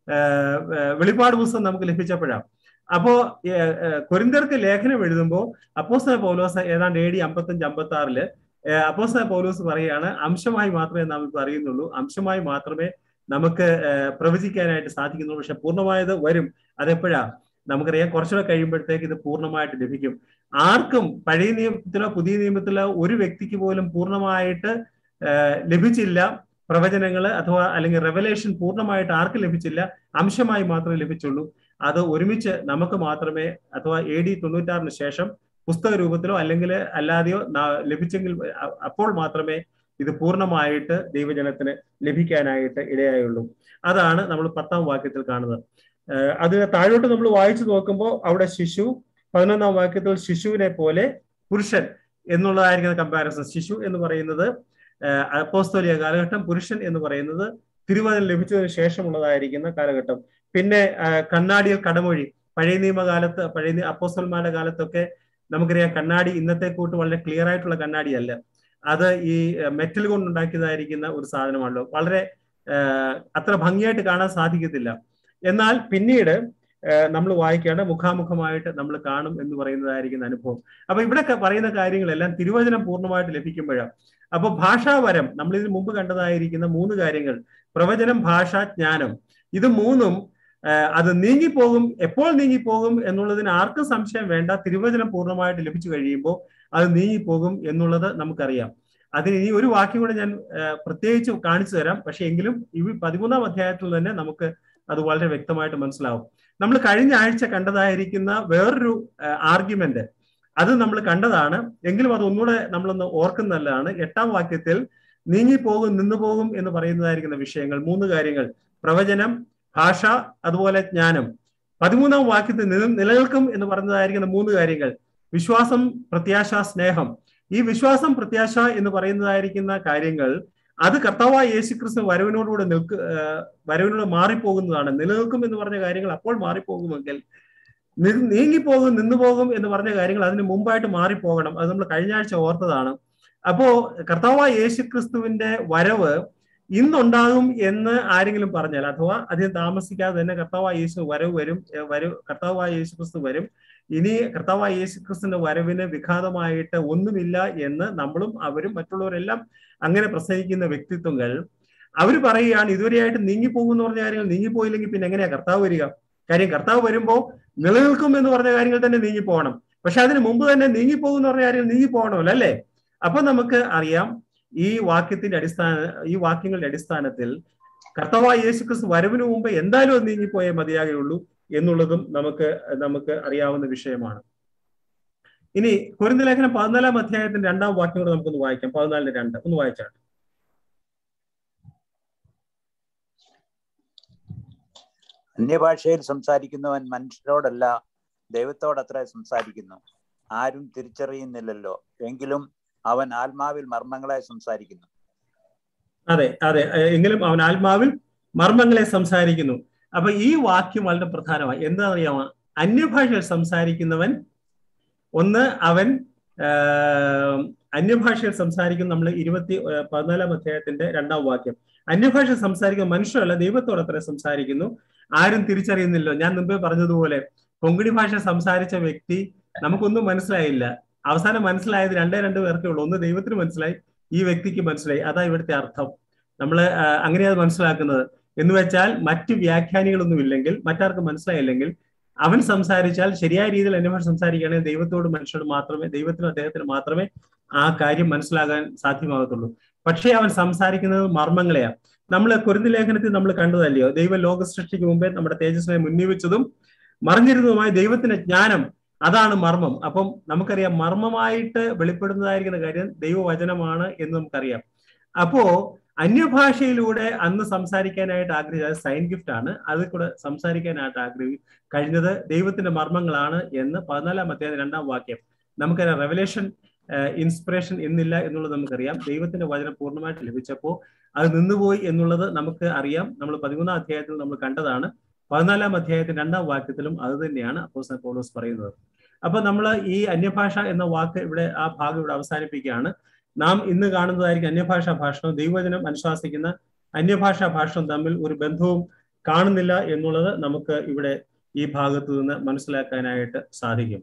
വെളിപ്പാട് പുസ്തകം നമുക്ക് ലഭിച്ചപ്പോഴാണ് അപ്പോ കൊരിന്തർക്ക് ലേഖനം എഴുതുമ്പോൾ അപ്പോസ്തല പൗലോസ് ഏതാണ്ട് എ ഡി അമ്പത്തഞ്ച് അമ്പത്തി ആറില് അപ്പോസ്തല പൗലോസ് പറയുകയാണ് അംശമായി മാത്രമേ നാം ഇപ്പൊ അറിയുന്നുള്ളൂ അംശമായി മാത്രമേ നമുക്ക് പ്രവചിക്കാനായിട്ട് സാധിക്കുന്നുള്ളൂ പക്ഷെ പൂർണ്ണമായത് വരും അതെപ്പോഴാ നമുക്കറിയാം കുറച്ചുകൂടെ കഴിയുമ്പോഴത്തേക്ക് ഇത് പൂർണ്ണമായിട്ട് ലഭിക്കും ആർക്കും പഴയ നിയമത്തിലോ പുതിയ നിയമത്തിലോ ഒരു വ്യക്തിക്ക് പോലും പൂർണ്ണമായിട്ട് ലഭിച്ചില്ല പ്രവചനങ്ങൾ അഥവാ അല്ലെങ്കിൽ റെവലേഷൻ പൂർണ്ണമായിട്ട് ആർക്കും ലഭിച്ചില്ല അംശമായി മാത്രമേ ലഭിച്ചുള്ളൂ അത് ഒരുമിച്ച് നമുക്ക് മാത്രമേ അഥവാ എ ഡി തൊണ്ണൂറ്റാറിന് ശേഷം പുസ്തക രൂപത്തിലോ അല്ലെങ്കിൽ അല്ലാതെയോ ലഭിച്ചെങ്കിൽ അപ്പോൾ മാത്രമേ ഇത് പൂർണ്ണമായിട്ട് ദൈവജനത്തിന് ലഭിക്കാനായിട്ട് ഇടയായുള്ളൂ അതാണ് നമ്മൾ പത്താം വാക്യത്തിൽ കാണുന്നത് അത് താഴോട്ട് നമ്മൾ വായിച്ചു നോക്കുമ്പോൾ അവിടെ ശിശു പതിനൊന്നാം വാക്യത്തിൽ ശിശുവിനെ പോലെ പുരുഷൻ എന്നുള്ളതായിരിക്കുന്ന കമ്പാരിസൺ ശിശു എന്ന് പറയുന്നത് അപ്പോസ്തോലിയ കാലഘട്ടം പുരുഷൻ എന്ന് പറയുന്നത് തിരുവചനം ലഭിച്ചതിന് ശേഷമുള്ളതായിരിക്കുന്ന കാലഘട്ടം പിന്നെ കണ്ണാടിയിൽ കടമൊഴി പഴയ നിയമകാലത്ത് പഴയ അപ്പോസ്തോന്മാരുടെ കാലത്തൊക്കെ നമുക്കറിയാം കണ്ണാടി ഇന്നത്തെ കൂട്ട് വളരെ ക്ലിയർ ആയിട്ടുള്ള കണ്ണാടിയല്ല അത് ഈ മെറ്റൽ കൊണ്ടുണ്ടാക്കിയതായിരിക്കുന്ന ഒരു സാധനമാണല്ലോ വളരെ അത്ര ഭംഗിയായിട്ട് കാണാൻ സാധിക്കത്തില്ല എന്നാൽ പിന്നീട് നമ്മൾ വായിക്കേണ്ട മുഖാമുഖമായിട്ട് നമ്മൾ കാണും എന്ന് പറയുന്നതായിരിക്കുന്ന അനുഭവം അപ്പൊ ഇവിടെ പറയുന്ന കാര്യങ്ങളെല്ലാം തിരുവചനം പൂർണ്ണമായിട്ട് ലഭിക്കുമ്പോഴാണ് അപ്പൊ ഭാഷാവരം നമ്മൾ ഇതിനു മുമ്പ് കണ്ടതായിരിക്കുന്ന മൂന്ന് കാര്യങ്ങൾ പ്രവചനം ഭാഷ ജ്ഞാനം ഇത് മൂന്നും അത് നീങ്ങിപ്പോകും എപ്പോൾ നീങ്ങിപ്പോകും എന്നുള്ളതിന് ആർക്കും സംശയം വേണ്ട തിരുവചനം പൂർണ്ണമായിട്ട് ലഭിച്ചു കഴിയുമ്പോൾ അത് നീങ്ങിപ്പോകും എന്നുള്ളത് നമുക്കറിയാം അതിന് ഇനി ഒരു വാക്യം കൂടെ ഞാൻ പ്രത്യേകിച്ച് കാണിച്ചു തരാം പക്ഷെ എങ്കിലും ഈ പതിമൂന്നാം അധ്യായത്തിൽ തന്നെ നമുക്ക് അത് വളരെ വ്യക്തമായിട്ട് മനസ്സിലാവും നമ്മൾ കഴിഞ്ഞ ആഴ്ച കണ്ടതായിരിക്കുന്ന വേറൊരു ആർഗ്യുമെന്റ് അത് നമ്മൾ കണ്ടതാണ് എങ്കിലും അത് ഒന്നുകൂടെ നമ്മളൊന്ന് ഓർക്കുന്നതല്ലാണ് എട്ടാം വാക്യത്തിൽ നീങ്ങിപ്പോകും നിന്നു പോകും എന്ന് പറയുന്നതായിരിക്കുന്ന വിഷയങ്ങൾ മൂന്ന് കാര്യങ്ങൾ പ്രവചനം ഭാഷ അതുപോലെ ജ്ഞാനം പതിമൂന്നാം വാക്യത്തിൽ നിലനിൽക്കും എന്ന് പറയുന്നതായിരിക്കുന്ന മൂന്ന് കാര്യങ്ങൾ വിശ്വാസം പ്രത്യാശ സ്നേഹം ഈ വിശ്വാസം പ്രത്യാശ എന്ന് പറയുന്നതായിരിക്കുന്ന കാര്യങ്ങൾ അത് കർത്താവായ യേശുക്രിസ്തു വരവിനോടുകൂടെ നിൽക്ക് വരവിനോട് മാറിപ്പോകുന്നതാണ് നിലനിൽക്കും എന്ന് പറഞ്ഞ കാര്യങ്ങൾ അപ്പോൾ മാറിപ്പോകുമെങ്കിൽ നീങ്ങിപ്പോകും നിന്നുപോകും എന്ന് പറഞ്ഞ കാര്യങ്ങൾ അതിന് മുമ്പായിട്ട് മാറിപ്പോകണം അത് നമ്മൾ കഴിഞ്ഞ ആഴ്ച ഓർത്തതാണ് അപ്പോ കർത്താവായ യേശുക്രിസ്തുവിന്റെ വരവ് ഇന്നുണ്ടാകും എന്ന് ആരെങ്കിലും പറഞ്ഞാൽ അഥവാ അധികം താമസിക്കാതെ തന്നെ കർത്താവായ യേശു വരവ് വരും വരും കർത്താവായ യേശുക്രിസ്തു വരും ഇനി കർത്താവായ യേശുക്രിസ്തുവിന്റെ വരവിന് വിഘാതമായിട്ട് ഒന്നുമില്ല എന്ന് നമ്മളും അവരും മറ്റുള്ളവരെല്ലാം അങ്ങനെ പ്രസംഗിക്കുന്ന വ്യക്തിത്വങ്ങൾ അവർ പറയുകയാണ് ഇതുവരെയായിട്ട് നീങ്ങിപ്പോകും എന്ന് പറഞ്ഞ കാര്യങ്ങൾ നീങ്ങിപ്പോയില്ലെങ്കിൽ പിന്നെ എങ്ങനെയാ കർത്താവ് വരിക കാര്യം കർത്താവ് വരുമ്പോൾ നിലനിൽക്കും എന്ന് പറഞ്ഞ കാര്യങ്ങൾ തന്നെ നീങ്ങിപ്പോകണം പക്ഷെ അതിന് മുമ്പ് തന്നെ നീങ്ങിപ്പോകും എന്ന് പറഞ്ഞ കാര്യങ്ങൾ നീങ്ങിപ്പോകണമല്ലോ അല്ലേ അപ്പൊ നമുക്ക് അറിയാം ഈ വാക്യത്തിന്റെ അടിസ്ഥാന ഈ വാക്യങ്ങളുടെ അടിസ്ഥാനത്തിൽ കർത്താവായ യേശുക്രിസ്തു വരവിന് മുമ്പ് എന്തായാലും അത് നീങ്ങിപ്പോയേ മതിയാകുള്ളൂ എന്നുള്ളതും നമുക്ക് നമുക്ക് അറിയാവുന്ന വിഷയമാണ് ഇനി കുരുന്ന ലേഖനം പതിനാലാം അധ്യായത്തിന്റെ രണ്ടാം വാക്യം കൂടെ നമുക്കൊന്ന് വായിക്കാം പതിനാലിന് രണ്ട് ഒന്ന് വായിച്ചാണ് അന്യഭാഷയിൽ സംസാരിക്കുന്നവൻ മനുഷ്യരോടല്ല ദൈവത്തോടത്ര സംസാരിക്കുന്നു ആരും തിരിച്ചറിയുന്നില്ലല്ലോ എങ്കിലും അവൻ ആത്മാവിൽ മർമ്മങ്ങളെ സംസാരിക്കുന്നു അതെ അതെ എങ്കിലും അവൻ ആത്മാവിൽ മർമ്മങ്ങളെ സംസാരിക്കുന്നു അപ്പൊ ഈ വാക്യം വളരെ പ്രധാനമായി എന്താ അറിയാമോ അന്യഭാഷയിൽ സംസാരിക്കുന്നവൻ ഒന്ന് അവൻ അന്യഭാഷയിൽ സംസാരിക്കുന്ന നമ്മൾ ഇരുപത്തി പതിനാലാം അധ്യായത്തിന്റെ രണ്ടാം വാക്യം അന്യഭാഷ സംസാരിക്കുന്ന മനുഷ്യരല്ല ദൈവത്തോടത്ര സംസാരിക്കുന്നു ആരും തിരിച്ചറിയുന്നില്ലോ ഞാൻ മുമ്പേ പറഞ്ഞതുപോലെ കൊങ്കണി ഭാഷ സംസാരിച്ച വ്യക്തി നമുക്കൊന്നും മനസ്സിലായില്ല അവസാനം മനസ്സിലായത് രണ്ടേ രണ്ട് പേർക്കേ ഉള്ളൂ ഒന്ന് ദൈവത്തിന് മനസ്സിലായി ഈ വ്യക്തിക്ക് മനസ്സിലായി അതാ ഇവിടുത്തെ അർത്ഥം നമ്മൾ അങ്ങനെയാണ് മനസ്സിലാക്കുന്നത് എന്ന് വെച്ചാൽ മറ്റ് വ്യാഖ്യാനികളൊന്നും ഇല്ലെങ്കിൽ മറ്റാർക്കും മനസ്സിലായില്ലെങ്കിൽ അവൻ സംസാരിച്ചാൽ ശരിയായ രീതിയിൽ അന്യഭാഷ സംസാരിക്കുകയാണെങ്കിൽ ദൈവത്തോട് മനുഷ്യരോട് മാത്രമേ ദൈവത്തിനും അദ്ദേഹത്തിന് മാത്രമേ ആ കാര്യം മനസ്സിലാകാൻ സാധ്യമാകത്തുള്ളൂ പക്ഷേ അവൻ സംസാരിക്കുന്നത് മർമ്മങ്ങളെയാണ് നമ്മൾ കുരുന്ന് ലേഖനത്തിൽ നമ്മൾ കണ്ടതല്ലയോ ദൈവം ലോക സൃഷ്ടിക്ക് മുമ്പേ നമ്മുടെ തേജസ്സിനെ മുന്നിവെച്ചതും മറിഞ്ഞിരുന്നതുമായ ദൈവത്തിന്റെ ജ്ഞാനം അതാണ് മർമ്മം അപ്പം നമുക്കറിയാം മർമ്മമായിട്ട് വെളിപ്പെടുന്നതായിരിക്കുന്ന കാര്യം ദൈവവചനമാണ് എന്ന് നമുക്കറിയാം അപ്പോ അന്യഭാഷയിലൂടെ അന്ന് സംസാരിക്കാനായിട്ട് ആഗ്രഹിച്ചത് സൈൻ ഗിഫ്റ്റ് ആണ് അതിൽ കൂടെ സംസാരിക്കാനായിട്ട് ആഗ്രഹി കഴിഞ്ഞത് ദൈവത്തിന്റെ മർമ്മങ്ങളാണ് എന്ന് പതിനാലാം അധ്യായം രണ്ടാം വാക്യം നമുക്കറിയാം റെവലേഷൻ ഇൻസ്പിറേഷൻ എന്നില്ല എന്നുള്ളത് നമുക്കറിയാം ദൈവത്തിന്റെ വചനം പൂർണ്ണമായിട്ട് ലഭിച്ചപ്പോൾ അത് നിന്നുപോയി എന്നുള്ളത് നമുക്ക് അറിയാം നമ്മൾ പതിമൂന്നാം അധ്യായത്തിൽ നമ്മൾ കണ്ടതാണ് പതിനാലാം അധ്യായത്തിന്റെ രണ്ടാം വാക്യത്തിലും അത് തന്നെയാണ് അപ്പോസൻ പൗലോസ് പറയുന്നത് അപ്പൊ നമ്മൾ ഈ അന്യഭാഷ എന്ന വാക്ക് ഇവിടെ ആ ഭാഗം ഇവിടെ അവസാനിപ്പിക്കുകയാണ് നാം ഇന്ന് കാണുന്നതായിരിക്കും അന്യഭാഷാ ഭാഷണവും ദൈവവചനം അനുശാസിക്കുന്ന അന്യഭാഷാ ഭാഷണം തമ്മിൽ ഒരു ബന്ധവും കാണുന്നില്ല എന്നുള്ളത് നമുക്ക് ഇവിടെ ഈ ഭാഗത്തു നിന്ന് മനസ്സിലാക്കാനായിട്ട് സാധിക്കും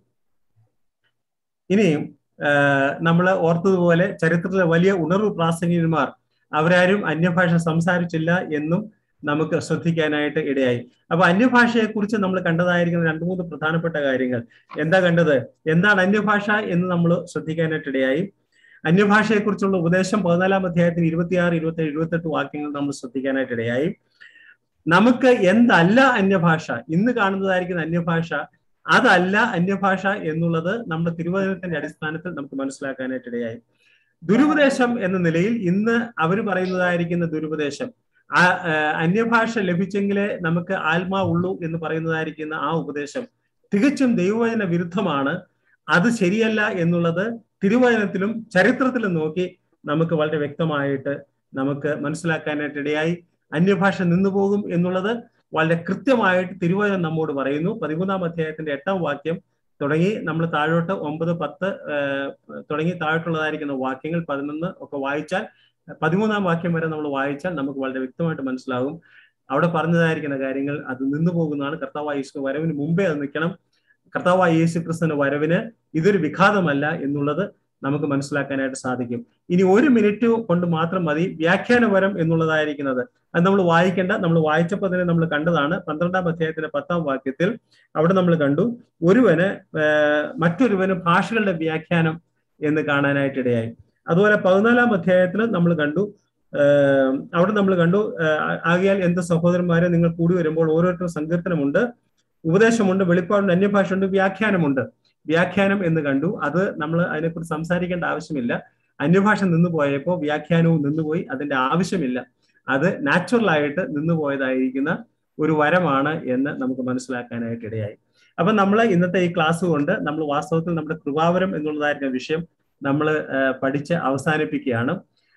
ഇനിയും നമ്മൾ ഓർത്തതുപോലെ ചരിത്രത്തിലെ വലിയ ഉണർവ് പ്രാസംഗികന്മാർ അവരാരും അന്യഭാഷ സംസാരിച്ചില്ല എന്നും നമുക്ക് ശ്രദ്ധിക്കാനായിട്ട് ഇടയായി അപ്പൊ അന്യഭാഷയെ കുറിച്ച് നമ്മൾ കണ്ടതായിരിക്കുന്ന രണ്ട് മൂന്ന് പ്രധാനപ്പെട്ട കാര്യങ്ങൾ എന്താ കണ്ടത് എന്താണ് അന്യഭാഷ എന്ന് നമ്മൾ ശ്രദ്ധിക്കാനായിട്ട് ഇടയായി അന്യഭാഷയെക്കുറിച്ചുള്ള ഉപദേശം പതിനാലാം അധ്യായത്തിൽ ഇരുപത്തിയാറ് ഇരുപത്തി ഇരുപത്തെട്ട് വാക്യങ്ങൾ നമ്മൾ ശ്രദ്ധിക്കാനായിട്ട് ഇടയായി നമുക്ക് എന്തല്ല അന്യഭാഷ ഇന്ന് കാണുന്നതായിരിക്കുന്ന അന്യഭാഷ അതല്ല അന്യഭാഷ എന്നുള്ളത് നമ്മുടെ തിരുവചനത്തിന്റെ അടിസ്ഥാനത്തിൽ നമുക്ക് മനസ്സിലാക്കാനായിട്ട് ഇടയായി ദുരുപദേശം എന്ന നിലയിൽ ഇന്ന് അവർ പറയുന്നതായിരിക്കുന്ന ദുരുപദേശം ആ അന്യഭാഷ ലഭിച്ചെങ്കിലേ നമുക്ക് ആത്മാവുള്ളൂ എന്ന് പറയുന്നതായിരിക്കുന്ന ആ ഉപദേശം തികച്ചും ദൈവവചന വിരുദ്ധമാണ് അത് ശരിയല്ല എന്നുള്ളത് തിരുവചനത്തിലും ചരിത്രത്തിലും നോക്കി നമുക്ക് വളരെ വ്യക്തമായിട്ട് നമുക്ക് മനസ്സിലാക്കാനായിട്ട് ഇടയായി അന്യഭാഷ നിന്നുപോകും എന്നുള്ളത് വളരെ കൃത്യമായിട്ട് തിരുവചനം നമ്മോട് പറയുന്നു പതിമൂന്നാം അധ്യായത്തിന്റെ എട്ടാം വാക്യം തുടങ്ങി നമ്മൾ താഴോട്ട് ഒമ്പത് പത്ത് തുടങ്ങി താഴോട്ടുള്ളതായിരിക്കുന്ന വാക്യങ്ങൾ പതിനൊന്ന് ഒക്കെ വായിച്ചാൽ പതിമൂന്നാം വാക്യം വരെ നമ്മൾ വായിച്ചാൽ നമുക്ക് വളരെ വ്യക്തമായിട്ട് മനസ്സിലാകും അവിടെ പറഞ്ഞതായിരിക്കുന്ന കാര്യങ്ങൾ അത് നിന്നു പോകുന്നതാണ് കർത്താവായ യേശു വരവിന് മുമ്പേ അത് നിൽക്കണം കർത്താവായ യേശു ക്രിസ്തുവിന്റെ വരവിന് ഇതൊരു വിഘാതമല്ല എന്നുള്ളത് നമുക്ക് മനസ്സിലാക്കാനായിട്ട് സാധിക്കും ഇനി ഒരു മിനിറ്റ് കൊണ്ട് മാത്രം മതി വ്യാഖ്യാനപരം എന്നുള്ളതായിരിക്കുന്നത് അത് നമ്മൾ വായിക്കേണ്ട നമ്മൾ വായിച്ചപ്പോൾ തന്നെ നമ്മൾ കണ്ടതാണ് പന്ത്രണ്ടാം അധ്യായത്തിന്റെ പത്താം വാക്യത്തിൽ അവിടെ നമ്മൾ കണ്ടു ഒരുവന് മറ്റൊരുവന് ഭാഷകളുടെ വ്യാഖ്യാനം എന്ന് കാണാനായിട്ട് ഇടയായി അതുപോലെ പതിനാലാം അധ്യായത്തിൽ നമ്മൾ കണ്ടു അവിടെ നമ്മൾ കണ്ടു ആകിയാൽ എന്ത് സഹോദരന്മാരെ നിങ്ങൾ കൂടി വരുമ്പോൾ ഓരോരുത്തരും സങ്കീർത്തനമുണ്ട് ഉപദേശമുണ്ട് വെളിപ്പാടുണ്ട് അന്യഭാഷയുണ്ട് വ്യാഖ്യാനമുണ്ട് വ്യാഖ്യാനം എന്ന് കണ്ടു അത് നമ്മൾ അതിനെക്കുറിച്ച് സംസാരിക്കേണ്ട ആവശ്യമില്ല അന്യഭാഷ നിന്നു പോയപ്പോൾ വ്യാഖ്യാനവും നിന്നുപോയി അതിന്റെ ആവശ്യമില്ല അത് നാച്ചുറൽ ആയിട്ട് നിന്നു പോയതായിരിക്കുന്ന ഒരു വരമാണ് എന്ന് നമുക്ക് മനസ്സിലാക്കാനായിട്ട് ഇടയായി അപ്പൊ നമ്മൾ ഇന്നത്തെ ഈ ക്ലാസ് കൊണ്ട് നമ്മൾ വാസ്തവത്തിൽ നമ്മുടെ കൃപാവരം എന്നുള്ളതായിരിക്കുന്ന വിഷയം നമ്മൾ പഠിച്ച് അവസാനിപ്പിക്കുകയാണ്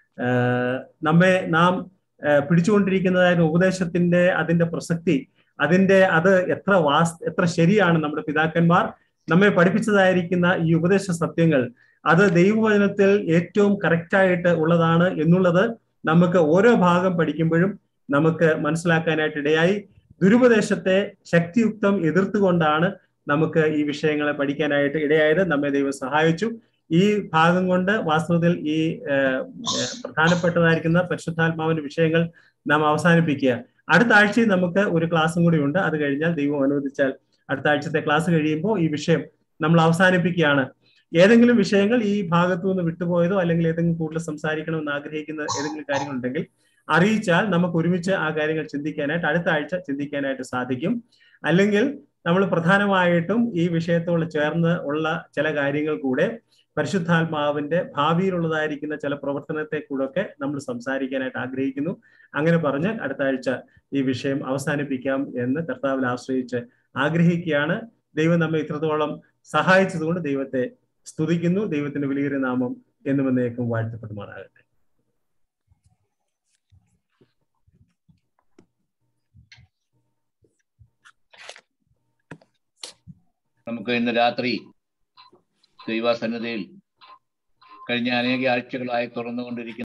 നമ്മെ നാം പിടിച്ചുകൊണ്ടിരിക്കുന്നതായ ഉപദേശത്തിന്റെ അതിന്റെ പ്രസക്തി അതിന്റെ അത് എത്ര വാസ് എത്ര ശരിയാണ് നമ്മുടെ പിതാക്കന്മാർ നമ്മെ പഠിപ്പിച്ചതായിരിക്കുന്ന ഈ ഉപദേശ സത്യങ്ങൾ അത് ദൈവവചനത്തിൽ ഏറ്റവും കറക്റ്റായിട്ട് ഉള്ളതാണ് എന്നുള്ളത് നമുക്ക് ഓരോ ഭാഗം പഠിക്കുമ്പോഴും നമുക്ക് മനസ്സിലാക്കാനായിട്ട് ഇടയായി ദുരുപദേശത്തെ ശക്തിയുക്തം എതിർത്തുകൊണ്ടാണ് നമുക്ക് ഈ വിഷയങ്ങളെ പഠിക്കാനായിട്ട് ഇടയായത് നമ്മെ ദൈവം സഹായിച്ചു ഈ ഭാഗം കൊണ്ട് വാസ്തവത്തിൽ ഈ പ്രധാനപ്പെട്ടതായിരിക്കുന്ന പരിശുദ്ധാത്മാവിന്റെ വിഷയങ്ങൾ നാം അവസാനിപ്പിക്കുക അടുത്ത ആഴ്ചയിൽ നമുക്ക് ഒരു ക്ലാസ്സും കൂടി ഉണ്ട് അത് കഴിഞ്ഞാൽ ദൈവം അനുവദിച്ചാൽ അടുത്ത ആഴ്ചത്തെ ക്ലാസ് കഴിയുമ്പോൾ ഈ വിഷയം നമ്മൾ അവസാനിപ്പിക്കുകയാണ് ഏതെങ്കിലും വിഷയങ്ങൾ ഈ ഭാഗത്തു നിന്ന് വിട്ടുപോയതോ അല്ലെങ്കിൽ ഏതെങ്കിലും കൂടുതൽ സംസാരിക്കണമെന്ന് ആഗ്രഹിക്കുന്ന ഏതെങ്കിലും കാര്യങ്ങളുണ്ടെങ്കിൽ അറിയിച്ചാൽ നമുക്ക് ഒരുമിച്ച് ആ കാര്യങ്ങൾ ചിന്തിക്കാനായിട്ട് അടുത്ത ആഴ്ച ചിന്തിക്കാനായിട്ട് സാധിക്കും അല്ലെങ്കിൽ നമ്മൾ പ്രധാനമായിട്ടും ഈ വിഷയത്തോട് ചേർന്ന് ഉള്ള ചില കാര്യങ്ങൾ കൂടെ പരിശുദ്ധാത്മാവിന്റെ ഭാവിയിലുള്ളതായിരിക്കുന്ന ചില പ്രവർത്തനത്തെ കൂടെ നമ്മൾ സംസാരിക്കാനായിട്ട് ആഗ്രഹിക്കുന്നു അങ്ങനെ പറഞ്ഞ് അടുത്ത ആഴ്ച ഈ വിഷയം അവസാനിപ്പിക്കാം എന്ന് കർത്താവിൽ ആശ്രയിച്ച് ആഗ്രഹിക്കുകയാണ് ദൈവം നമ്മെ ഇത്രത്തോളം സഹായിച്ചതുകൊണ്ട് ദൈവത്തെ സ്തുതിക്കുന്നു ദൈവത്തിന്റെ വലിയൊരു നാമം എന്നും എന്നേക്കും വാഴ്ത്തപ്പെടുമാറാകട്ടെ നമുക്ക് ഇന്ന് രാത്രി ദൈവസന്നിധിയിൽ കഴിഞ്ഞ അനേക ആഴ്ചകളായി തുറന്നുകൊണ്ടിരിക്കുന്ന